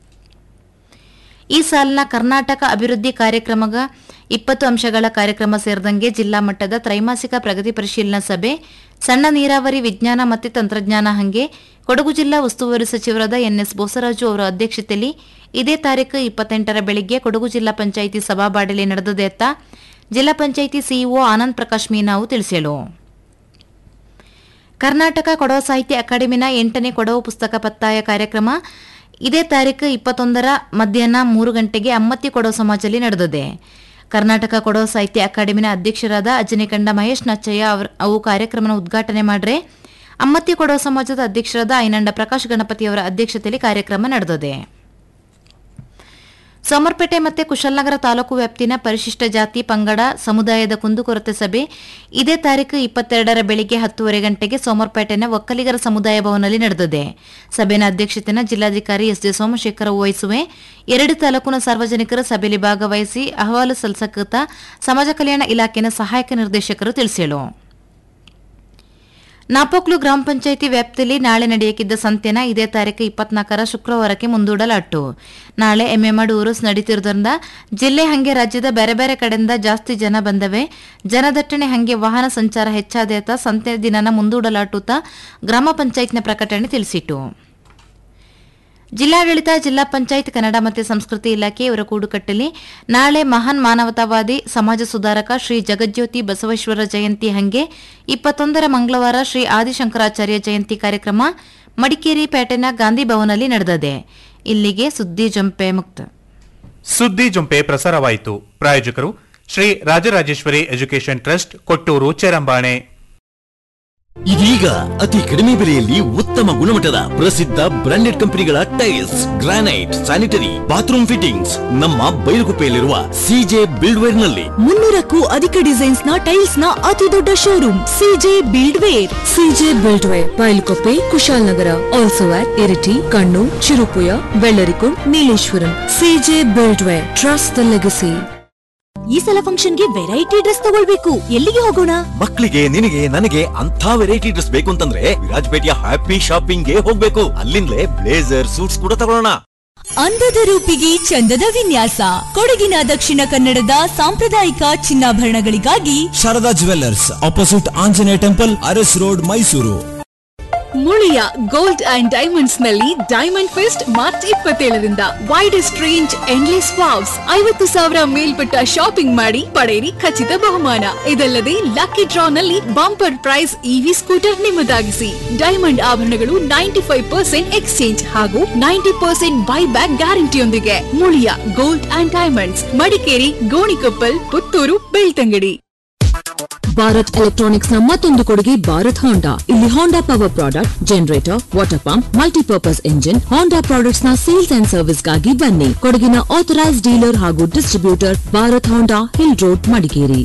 ಈ ಸಾಲಿನ ಕರ್ನಾಟಕ ಅಭಿವೃದ್ಧಿ ಕಾರ್ಯಕ್ರಮಗ ಇಪ್ಪತ್ತು ಅಂಶಗಳ ಕಾರ್ಯಕ್ರಮ ಸೇರಿದಂಗೆ ಜಿಲ್ಲಾ ಮಟ್ಟದ ತ್ರೈಮಾಸಿಕ ಪ್ರಗತಿ ಪರಿಶೀಲನಾ ಸಭೆ ಸಣ್ಣ ನೀರಾವರಿ ವಿಜ್ಞಾನ ಮತ್ತು ತಂತ್ರಜ್ಞಾನ ಹಂಗೆ ಕೊಡಗು ಜಿಲ್ಲಾ ಉಸ್ತುವಾರಿ ಸಚಿವರಾದ ಎನ್ಎಸ್ ಬೋಸರಾಜು ಅವರ ಅಧ್ಯಕ್ಷತೆಯಲ್ಲಿ ಇದೇ ತಾರೀಕು ಇಪ್ಪತ್ತೆಂಟರ ಬೆಳಿಗ್ಗೆ ಕೊಡಗು ಜಿಲ್ಲಾ ಪಂಚಾಯಿತಿ ಸಭಾಬಾಡಲಿ ನಡೆದಿದೆ ಅಂತ ಜಿಲ್ಲಾ ಪಂಚಾಯಿತಿ ಸಿಇಒ ಆನಂದ್ ಪ್ರಕಾಶ್ ಮೀನಾವು ತಿಳಿಸಿದರು ಕರ್ನಾಟಕ ಕೊಡವ ಸಾಹಿತ್ಯ ಅಕಾಡೆಮಿನ ಎಂಟನೇ ಕೊಡವ ಪುಸ್ತಕ ಪತ್ತಾಯ ಕಾರ್ಯಕ್ರಮ ಇದೇ ತಾರೀಕು ಇಪ್ಪತ್ತೊಂದರ ಮಧ್ಯಾಹ್ನ ಮೂರು ಗಂಟೆಗೆ ಅಮ್ಮತ್ತಿ ಕೊಡವ ಸಮಾಜದಲ್ಲಿ ನಡೆದಿದೆ ಕರ್ನಾಟಕ ಕೊಡವ ಸಾಹಿತ್ಯ ಅಕಾಡೆಮಿನ ಅಧ್ಯಕ್ಷರಾದ ಅಜನಿಕಂಡ ಮಹೇಶ್ ನಚ್ಚಯ್ಯ ಅವರ ಅವು ಕಾರ್ಯಕ್ರಮನ ಉದ್ಘಾಟನೆ ಮಾಡ್ರೆ ಅಮ್ಮತ್ತಿ ಕೊಡವ ಸಮಾಜದ ಅಧ್ಯಕ್ಷರಾದ ಐನಂಡ ಪ್ರಕಾಶ್ ಗಣಪತಿ ಅವರ ಅಧ್ಯಕ್ಷತೆಯಲ್ಲಿ ಕಾರ್ಯಕ್ರಮ ನಡೆದಿದೆ ಸೋಮರ್ಪೇಟೆ ಮತ್ತು ಕುಶಲ್ನಗರ ತಾಲೂಕು ವ್ಯಾಪ್ತಿನ ಪರಿಶಿಷ್ಟ ಜಾತಿ ಪಂಗಡ ಸಮುದಾಯದ ಕುಂದುಕೊರತೆ ಸಭೆ ಇದೇ ತಾರೀಕು ಇಪ್ಪತ್ತೆರಡರ ಬೆಳಿಗ್ಗೆ ಹತ್ತುವರೆ ಗಂಟೆಗೆ ಸೋಮರ್ಪೇಟೆನ ಒಕ್ಕಲಿಗರ ಸಮುದಾಯ ಭವನದಲ್ಲಿ ನಡೆದಿದೆ ಸಭೆಯ ಅಧ್ಯಕ್ಷತೆನ ಜಿಲ್ಲಾಧಿಕಾರಿ ಎಸ್ ಜೆ ಸೋಮಶೇಖರ ವಹಿಸುವೆ ಎರಡು ತಾಲೂಕಿನ ಸಾರ್ವಜನಿಕರು ಸಭೆಯಲ್ಲಿ ಭಾಗವಹಿಸಿ ಅಹವಾಲು ಸಲ್ಲಿಸಕೃತ ಸಮಾಜ ಕಲ್ಯಾಣ ಇಲಾಖೆನ ಸಹಾಯಕ ನಿರ್ದೇಶಕರು ತಿಳಿಸಿದರು ನಾಪೋಕ್ಲು ಗ್ರಾಮ ಪಂಚಾಯಿತಿ ವ್ಯಾಪ್ತಿಯಲ್ಲಿ ನಾಳೆ ನಡೆಯಕಿದ್ದ ಸಂತೆನ ಇದೇ ತಾರೀಕು ಇಪ್ಪತ್ನಾಲ್ಕರ ಶುಕ್ರವಾರಕ್ಕೆ ಮುಂದೂಡಲಾಟ್ಟು ನಾಳೆ ಎಮ್ಮೆಮಡು ಉರುಸ್ ನಡೀತಿರೋದ್ರಿಂದ ಜಿಲ್ಲೆ ಹಂಗೆ ರಾಜ್ಯದ ಬೇರೆ ಬೇರೆ ಕಡೆಯಿಂದ ಜಾಸ್ತಿ ಜನ ಬಂದವೆ ಜನದಟ್ಟಣೆ ಹಂಗೆ ವಾಹನ ಸಂಚಾರ ಹೆಚ್ಚಾದೇತ ಸಂತೆ ದಿನನ ಮುಂದೂಡಲಾಟುತ್ತಾ ಗ್ರಾಮ ಪಂಚಾಯತ್ನ ಪ್ರಕಟಣೆ ತಿಳಿಸಿತು ಜಿಲ್ಲಾಡಳಿತ ಜಿಲ್ಲಾ ಪಂಚಾಯತ್ ಕನ್ನಡ ಮತ್ತು ಸಂಸ್ಕೃತಿ ಇಲಾಖೆ ಇವರ ಕೂಡುಕಟ್ಟಲ್ಲಿ ನಾಳೆ ಮಹಾನ್ ಮಾನವತಾವಾದಿ ಸಮಾಜ ಸುಧಾರಕ ಶ್ರೀ ಜಗಜ್ಯೋತಿ ಬಸವೇಶ್ವರ ಜಯಂತಿ ಹಂಗೆ ಇಪ್ಪತ್ತೊಂದರ ಮಂಗಳವಾರ ಶ್ರೀ ಆದಿಶಂಕರಾಚಾರ್ಯ ಜಯಂತಿ ಕಾರ್ಯಕ್ರಮ ಮಡಿಕೇರಿ ಪೇಟೆನ ಗಾಂಧಿ ಭವನಲ್ಲಿ ನಡೆದಿದೆ ಇಲ್ಲಿಗೆ ಸುದ್ದಿ ಜಂಪೆ ಮುಕ್ತ ಸುದ್ದಿ ಜೊಂಪೆ ಪ್ರಸಾರವಾಯಿತು ಪ್ರಾಯೋಜಕರು ಶ್ರೀ ರಾಜರಾಜೇಶ್ವರಿ ಎಜುಕೇಷನ್ ಟ್ರಸ್ಟ್ ಕೊಟ್ಟೂರು ಚೇರಂಬಾಣೆ ಇದೀಗ ಅತಿ ಕಡಿಮೆ ಬೆಲೆಯಲ್ಲಿ ಉತ್ತಮ ಗುಣಮಟ್ಟದ ಪ್ರಸಿದ್ಧ ಬ್ರಾಂಡೆಡ್ ಕಂಪನಿಗಳ tiles granite sanitary bathroom fittings ನಮ್ಮ ಬೈಲುಗುಪ್ಪೆಯಲ್ಲಿರುವ ಸಿಜೆ ಬಿಲ್ಡ್ವೇರ್ ನಲ್ಲಿ ಮುನ್ನೂರಕ್ಕೂ ಅಧಿಕ ಡಿಸೈನ್ಸ್ ನ ಟೈಲ್ಸ್ ನ ಅತಿ ದೊಡ್ಡ showroom CJ build ware CJ build ware Bailukoppe Kushalnagar also at Iritty Kannur Cherupuzha Bellarikund Nileshwaram CJ build ware trust the legacy ಈ ಸಲ ಫಂಕ್ಷನ್ಗೆ ವೆರೈಟಿ ಡ್ರೆಸ್ ತಗೊಳ್ಬೇಕು ಎಲ್ಲಿಗೆ ಹೋಗೋಣ ಮಕ್ಕಳಿಗೆ ನಿನಗೆ ನನಗೆ ಅಂತ ವೆರೈಟಿ ಡ್ರೆಸ್ ಬೇಕು ಅಂತಂದ್ರೆ ವಿರಾಜಪೇಟೆಯ ಹ್ಯಾಪಿ ಶಾಪಿಂಗ್ ಗೆ ಹೋಗ್ಬೇಕು ಅಲ್ಲಿಂದಲೇ ಬ್ಲೇಸರ್ ಸೂಟ್ಸ್ ಕೂಡ ತಗೊಳ್ಳೋಣ ಅಂದದ ರೂಪಿಗೆ ಚಂದದ ವಿನ್ಯಾಸ ಕೊಡಗಿನ ದಕ್ಷಿಣ ಕನ್ನಡದ ಸಾಂಪ್ರದಾಯಿಕ ಚಿನ್ನಾಭರಣಗಳಿಗಾಗಿ Sharada jewellers opposite Anjaneya temple Aras road Mysuru Muliya gold and diamonds ನಲ್ಲಿ ಡೈಮಂಡ್ ಫೆಸ್ಟ್ ಮಾರ್ಚ್ ಇಪ್ಪತ್ತೇಳರಿಂದ ವೈಡೆಸ್ಟ್ ರೇಂಜ್ ಎಂಡ್ಲೆಸ್ ವಾವ್ಸ್ ಐವತ್ತು ಸಾವಿರ ಮೇಲ್ಪಟ್ಟ ಶಾಪಿಂಗ್ ಮಾಡಿ ಪಡೆಯಿರಿ ಖಚಿತ ಬಹುಮಾನ ಇದಲ್ಲದೆ ಲಕ್ಕಿ ಡ್ರಾ ನಲ್ಲಿ ಬಂಪರ್ ಪ್ರೈಸ್ ಇವಿ ಸ್ಕೂಟರ್ ನಿಮ್ಮದಾಗಿಸಿ ಡೈಮಂಡ್ ಆಭರಣಗಳು ನೈಂಟಿ ಫೈವ್ ಪರ್ಸೆಂಟ್ ಎಕ್ಸ್ಚೇಂಜ್ ಹಾಗೂ ನೈಂಟಿ ಪರ್ಸೆಂಟ್ ಬೈ ಬ್ಯಾಕ್ ಗ್ಯಾರಂಟಿಯೊಂದಿಗೆ Muliya gold and diamonds Madikeri Gonikoppal Puttur Belthangady Bharat electronics ನ ಮತ್ತೊಂದು ಕೊಡುಗೆ ಭಾರತ್ ಹೋಂಡಾ ಇಲ್ಲಿ Honda power product generator water pump multipurpose engine Honda products ನ ಸೇಲ್ಸ್ ಅಂಡ್ ಸರ್ವಿಸ್ ಗಾಗಿ ಬನ್ನಿ ಕೊಡಗಿನ ಆಥರೈಸ್ ಡೀಲರ್ ಹಾಗೂ distributor Bharat Honda hill road Madikeri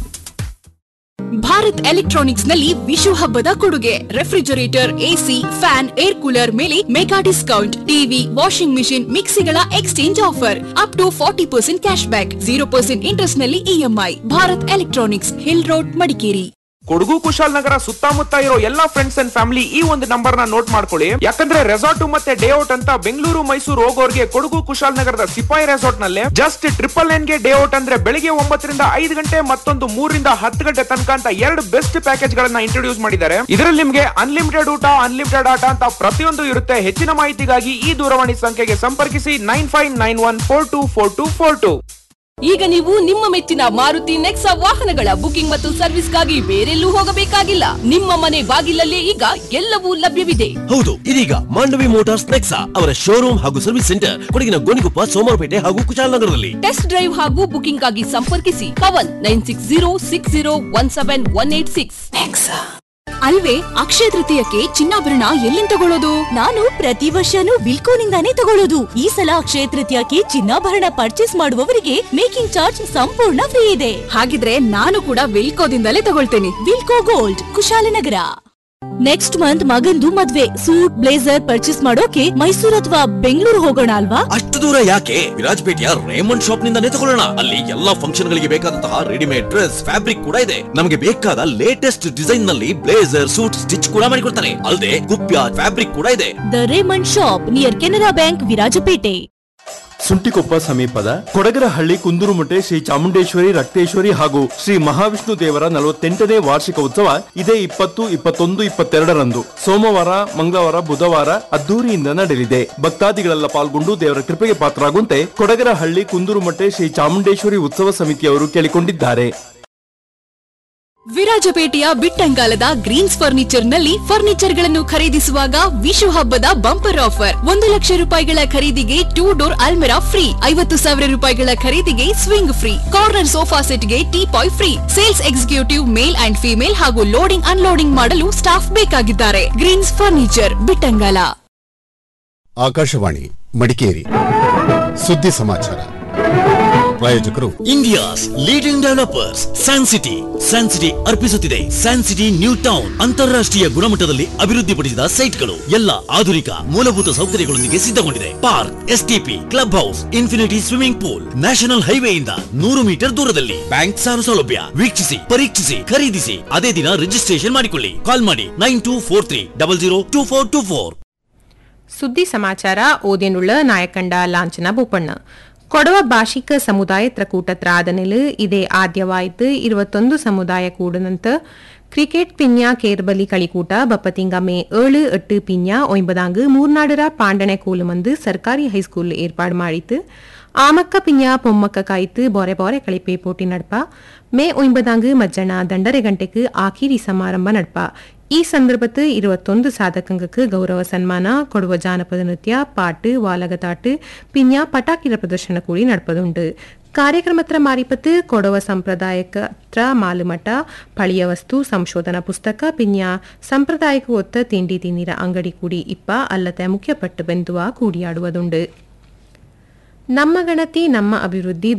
Bharat electronics ನಲ್ಲಿ ವಿಶು ಹಬ್ಬದ ಕೊಡುಗೆ refrigerator AC fan air cooler ಮೇಲೆ mega discount TV washing machine ಮಿಕ್ಸಿಗಳ exchange offer up to forty percent cash back zero percent interest ನಲ್ಲಿ EMI Bharat electronics hill road Madikeri Kodagu Kushalnagar ಸುತ್ತಮುತ್ತ ಇರೋ ಎಲ್ಲಾ ಫ್ರೆಂಡ್ಸ್ ಅಂಡ್ ಫ್ಯಾಮಿಲಿ ಈ ಒಂದು ನಂಬರ್ ನ ನೋಟ್ ಮಾಡ್ಕೊಳ್ಳಿ ಯಾಕಂದ್ರೆ ರೆಸಾರ್ಟ್ ಮತ್ತೆ ಡೇ ಔಟ್ ಅಂತ ಬೆಂಗಳೂರು ಮೈಸೂರು ಹೋಗೋರ್ಗೆ ಕೊಡಗು ಕುಶಾಲನಗರದ ಸಿಪಾಯಿ ರೆಸಾರ್ಟ್ ನಲ್ಲಿ ಜಸ್ಟ್ ಟ್ರಿಪಲ್ ನೈನ್ ಗೆ ಡೇ ಔಟ್ ಅಂದ್ರೆ ಬೆಳಿಗ್ಗೆ ಒಂಬತ್ತರಿಂದ ಐದು ಗಂಟೆ ಮತ್ತೊಂದು ಮೂರರಿಂದ ಹತ್ತು ಗಂಟೆ ತನಕ ಅಂತ ಎರಡು ಬೆಸ್ಟ್ ಪ್ಯಾಕೇಜ್ ಗಳನ್ನ ಇಂಟ್ರೊಡ್ಯೂಸ್ ಮಾಡಿದ್ದಾರೆ ಇದರಲ್ಲಿ ನಿಮ್ಗೆ ಅನ್ಲಿಮಿಟೆಡ್ ಊಟ ಅನ್ಲಿಮಿಟೆಡ್ ಆಟ ಅಂತ ಪ್ರತಿಯೊಂದು ಇರುತ್ತೆ ಹೆಚ್ಚಿನ ಮಾಹಿತಿಗಾಗಿ ಈ ದೂರವಾಣಿ ಸಂಖ್ಯೆಗೆ ಸಂಪರ್ಕಿಸಿ nine five nine one four two four two four two ಈಗ ನೀವು ನಿಮ್ಮ ಮೆಚ್ಚಿನ ಮಾರುತಿ ನೆಕ್ಸಾ ವಾಹನಗಳ ಬುಕಿಂಗ್ ಮತ್ತು ಸರ್ವಿಸ್ಗಾಗಿ ಬೇರೆಲ್ಲೂ ಹೋಗಬೇಕಾಗಿಲ್ಲ ನಿಮ್ಮ ಮನೆ ಬಾಗಿಲಲ್ಲೇ ಈಗ ಎಲ್ಲವೂ ಲಭ್ಯವಿದೆ ಹೌದು ಇದೀಗ ಮಾಂಡವಿ ಮೋಟಾರ್ಸ್ ನೆಕ್ಸಾ ಅವರ ಶೋರೂಮ್ ಹಾಗೂ ಸರ್ವಿಸ್ ಸೆಂಟರ್ ಕೊಡಗಿನ ಗೋಣಿಕೊಪ್ಪ ಸೋಮವಾರಪೇಟೆ ಹಾಗೂ ಕುಶಾಲನಗರದಲ್ಲಿ ಟೆಸ್ಟ್ ಡ್ರೈವ್ ಹಾಗೂ ಬುಕಿಂಗ್ ಆಗಿ ಸಂಪರ್ಕಿಸಿ Pavan nine six zero six zero one seven one eight six ಅಲ್ವೇ ಅಕ್ಷಯ ತೃತೀಯಕ್ಕೆ ಚಿನ್ನಾಭರಣ ಎಲ್ಲಿಂದ ತಗೊಳ್ಳೋದು ನಾನು ಪ್ರತಿ ವರ್ಷನೂ ವಿಲ್ಕೋನಿಂದಾನೇ ತಗೊಳ್ಳೋದು ಈ ಸಲ ಅಕ್ಷಯ ತೃತೀಯಕ್ಕೆ ಚಿನ್ನಾಭರಣ ಪರ್ಚೇಸ್ ಮಾಡುವವರಿಗೆ ಮೇಕಿಂಗ್ ಚಾರ್ಜ್ ಸಂಪೂರ್ಣ ಫ್ರೀ ಇದೆ ಹಾಗಿದ್ರೆ ನಾನು ಕೂಡ ವಿಲ್ಕೋದಿಂದಲೇ ತಗೊಳ್ತೇನೆ Wilco gold Kushalnagar next month ಮಗಂದು ಮದ್ವೆ ಸೂಟ್ ಬ್ಲೇಸರ್ ಪರ್ಚೇಸ್ ಮಾಡೋಕೆ ಮೈಸೂರು ಅಥವಾ ಬೆಂಗಳೂರು ಹೋಗೋಣ ಅಲ್ವಾ ಅಷ್ಟು ದೂರ ಯಾಕೆ ವಿರಾಜಪೇಟೆಯ ರೇಮಂಡ್ ಶಾಪ್ ನಿಂದಾನೇ ತಗೊಳ್ಳೋಣ ಅಲ್ಲಿ ಎಲ್ಲಾ ಫಂಕ್ಷನ್ ಗಳಿಗೆ ಬೇಕಾದಂತಹ ರೆಡಿಮೇಡ್ ಡ್ರೆಸ್ ಫ್ಯಾಬ್ರಿಕ್ ಕೂಡ ಇದೆ ನಮಗೆ ಬೇಕಾದ ಲೇಟೆಸ್ಟ್ ಡಿಸೈನ್ ನಲ್ಲಿ ಬ್ಲೇಸರ್ ಸೂಟ್ ಸ್ಟಿಚ್ ಕೂಡ ಮಾಡಿಕೊಡ್ತಾರೆ ಅಲ್ಲದೆ ಕುಪ್ಯ ಫ್ಯಾಬ್ರಿಕ್ ಕೂಡ ಇದೆ the Raymond shop near Canara bank Virajpet Suntikoppa ಸಮೀಪದ ಕೊಡಗರಹಳ್ಳಿ ಕುಂದೂರುಮುಟೆ ಶ್ರೀ ಚಾಮುಂಡೇಶ್ವರಿ ರಕ್ತೇಶ್ವರಿ ಹಾಗೂ ಶ್ರೀ ಮಹಾವಿಷ್ಣು ದೇವರ ನಲವತ್ತೆಂಟನೇ ವಾರ್ಷಿಕ ಉತ್ಸವ ಇದೇ ಇಪ್ಪತ್ತು ಇಪ್ಪತ್ತೊಂದು ಇಪ್ಪತ್ತೆರಡರಂದು ಸೋಮವಾರ ಮಂಗಳವಾರ ಬುಧವಾರ ಅದ್ದೂರಿಯಿಂದ ನಡೆಯಲಿದೆ ಭಕ್ತಾದಿಗಳೆಲ್ಲ ಪಾಲ್ಗೊಂಡು ದೇವರ ಕೃಪೆಗೆ ಪಾತ್ರರಾಗುವಂತೆ ಕೊಡಗರಹಳ್ಳಿ ಕುಂದೂರುಮಟ್ಟೆ ಶ್ರೀ ಚಾಮುಂಡೇಶ್ವರಿ ಉತ್ಸವ ಸಮಿತಿಯವರು ಕೇಳಿಕೊಂಡಿದ್ದಾರೆ ವಿರಾಜಪೇಟೆಯ ಬಿಟ್ಟಂಗಾಲದ ಗ್ರೀನ್ಸ್ ಫರ್ನಿಚರ್ ನಲ್ಲಿ ಫರ್ನಿಚರ್ ಗಳನ್ನು ಖರೀದಿಸುವಾಗ ವಿಶು ಹಬ್ಬದ ಬಂಪರ್ ಆಫರ್ ಒಂದು ಲಕ್ಷ ರೂಪಾಯಿಗಳ ಖರೀದಿಗೆ ಟೂ ಡೋರ್ ಅಲ್ಮೆರಾ ಫ್ರೀ ಐವತ್ತು ಸಾವಿರ ರೂಪಾಯಿಗಳ ಖರೀದಿಗೆ ಸ್ವಿಂಗ್ ಫ್ರೀ ಕಾರ್ನರ್ ಸೋಫಾ ಸೆಟ್ಗೆ teapoy free sales executive male and female ಹಾಗೂ ಲೋಡಿಂಗ್ ಅನ್ಲೋಡಿಂಗ್ ಮಾಡಲು ಸ್ಟಾಫ್ ಬೇಕಾಗಿದ್ದಾರೆ ಗ್ರೀನ್ಸ್ ಫರ್ನಿಚರ್ ಬಿಟ್ಟಂಗಾಲ ಆಕಾಶವಾಣಿ ಮಡಿಕೇರಿ ಸುದ್ದಿ ಸಮಾಚಾರ ಪ್ರಾಯೋಜಕರು India's leading developers San City San City ಅರ್ಪಿಸುತ್ತಿದೆ ಸ್ಯಾನ್ ಸಿಟಿ ನ್ಯೂ ಟೌನ್ ಅಂತಾರಾಷ್ಟ್ರೀಯ ಗುಣಮಟ್ಟದಲ್ಲಿ ಅಭಿವೃದ್ಧಿಪಡಿಸಿದ ಸೈಟ್ಗಳು ಎಲ್ಲ ಆಧುನಿಕ ಮೂಲಭೂತ ಸೌಕರ್ಯಗಳೊಂದಿಗೆ ಸಿದ್ಧಗೊಂಡಿದೆ park STP club house infinity swimming pool national ಹೈವೇಯಿಂದ ನೂರು ಮೀಟರ್ ದೂರದಲ್ಲಿ ಬ್ಯಾಂಕ್ ಸಾಲ ಸೌಲಭ್ಯ ವೀಕ್ಷಿಸಿ ಪರೀಕ್ಷಿಸಿ ಖರೀದಿಸಿ ಅದೇ ದಿನ ರಿಜಿಸ್ಟ್ರೇಷನ್ ಮಾಡಿಕೊಳ್ಳಿ ಕಾಲ್ ಮಾಡಿ nine two four three double zero two four two four ಸುದ್ದಿ ಸಮಾಚಾರ ಓದೇನುಳ್ಳ ನಾಯಕಂಡ ಲಾಂಛನ ಭೂಪಣ್ಣ ಕೊಡವ ಭಾಷಿಕ ಸಮುದಾಯ ತ್ರಕೂಟತ್ರ ಆದನೆಲು ಇದೇ ಆದ್ಯವಾಯ್ತು ഇരുപത്തൊന്ന് സമുദായ കൂടുന്നಂತ ಕ್ರಿಕೆಟ್ ಪಿನ್ಯಾ ಕೇರ್ಬಲಿ ಕಳಿಕೂಟ ಬಪ್ಪತಿಂಗ ಮೇ ಏಳು ಎಟ್ಟು ಪಿನ್ಯಾ ಒಂಬದಾಂಗ್ ಮೂರ್ನಾಡರ ಪಾಂಡಣೆ ಕೂಲುಮಂದು ಸರ್ಕಾರಿ ಹೈಸ್ಕೂಲ್ ಏರ್ಪಾಡು ಮಾಡಿತ್ತು ಆಮಕ್ಕ ಪಿನ್ಯಾ ಪೊಮ್ಮಕ್ಕ ಕಾಯ್ತು ಬೊರೆ ಬೊರೆ ಕಳಿಪೆ ಪೋಟಿ ನಡ್ಪ ಮೇ ಒಂಬದಾಂಗ್ ಮಜ್ಜನ ದಂಡರೆ ಗಂಟೆಗೆ ಆಖಿರಿ ಸಮಾರಂಭ ನಡ್ಪ ಈ ಸಂದರ್ಭத்து ഇരുപത്തൊന്ന് സാധകങ്ങൾക്ക് ഗൗരവ സന്മാന കൊടുവ ജാനപദ നൃത്യ പാട്ട് വാലകതാട്ട് പിന്നെ പಟಾಕಿರ ಪ್ರದರ್ಶನ ಕೂಡಿ ನಡೆಪದುಂಡು ಕಾರ್ಯಕ್ರಮತ್ರ ಮಾರಿಪತ್ತು ಕೊಡವ ಸಂಪ್ರದಾಯಕತ್ರ ಮಾಲುಮಠ ಪಳಿಯ ವಸ್ತು ಸಂಶೋಧನಾ ಪುಸ್ತಕ ಪಿನ್ಯ ಸಂಪ್ರದಾಯಕ ಒತ್ತ ತಿಂಡಿ ತಿನ್ನಿರ ಅಂಗಡಿ ಕೂಡಿ ಇಪ್ಪ ಅಲ್ಲದೆ ಮುಖ್ಯಪಟ್ಟು ಬೆಂದುವ ಕೂಡಿಯಾಡುವುದುಂಡು ನಮ್ಮ ಗಣತಿ ನಮ್ಮ ಅಭಿವೃದ್ಧಿ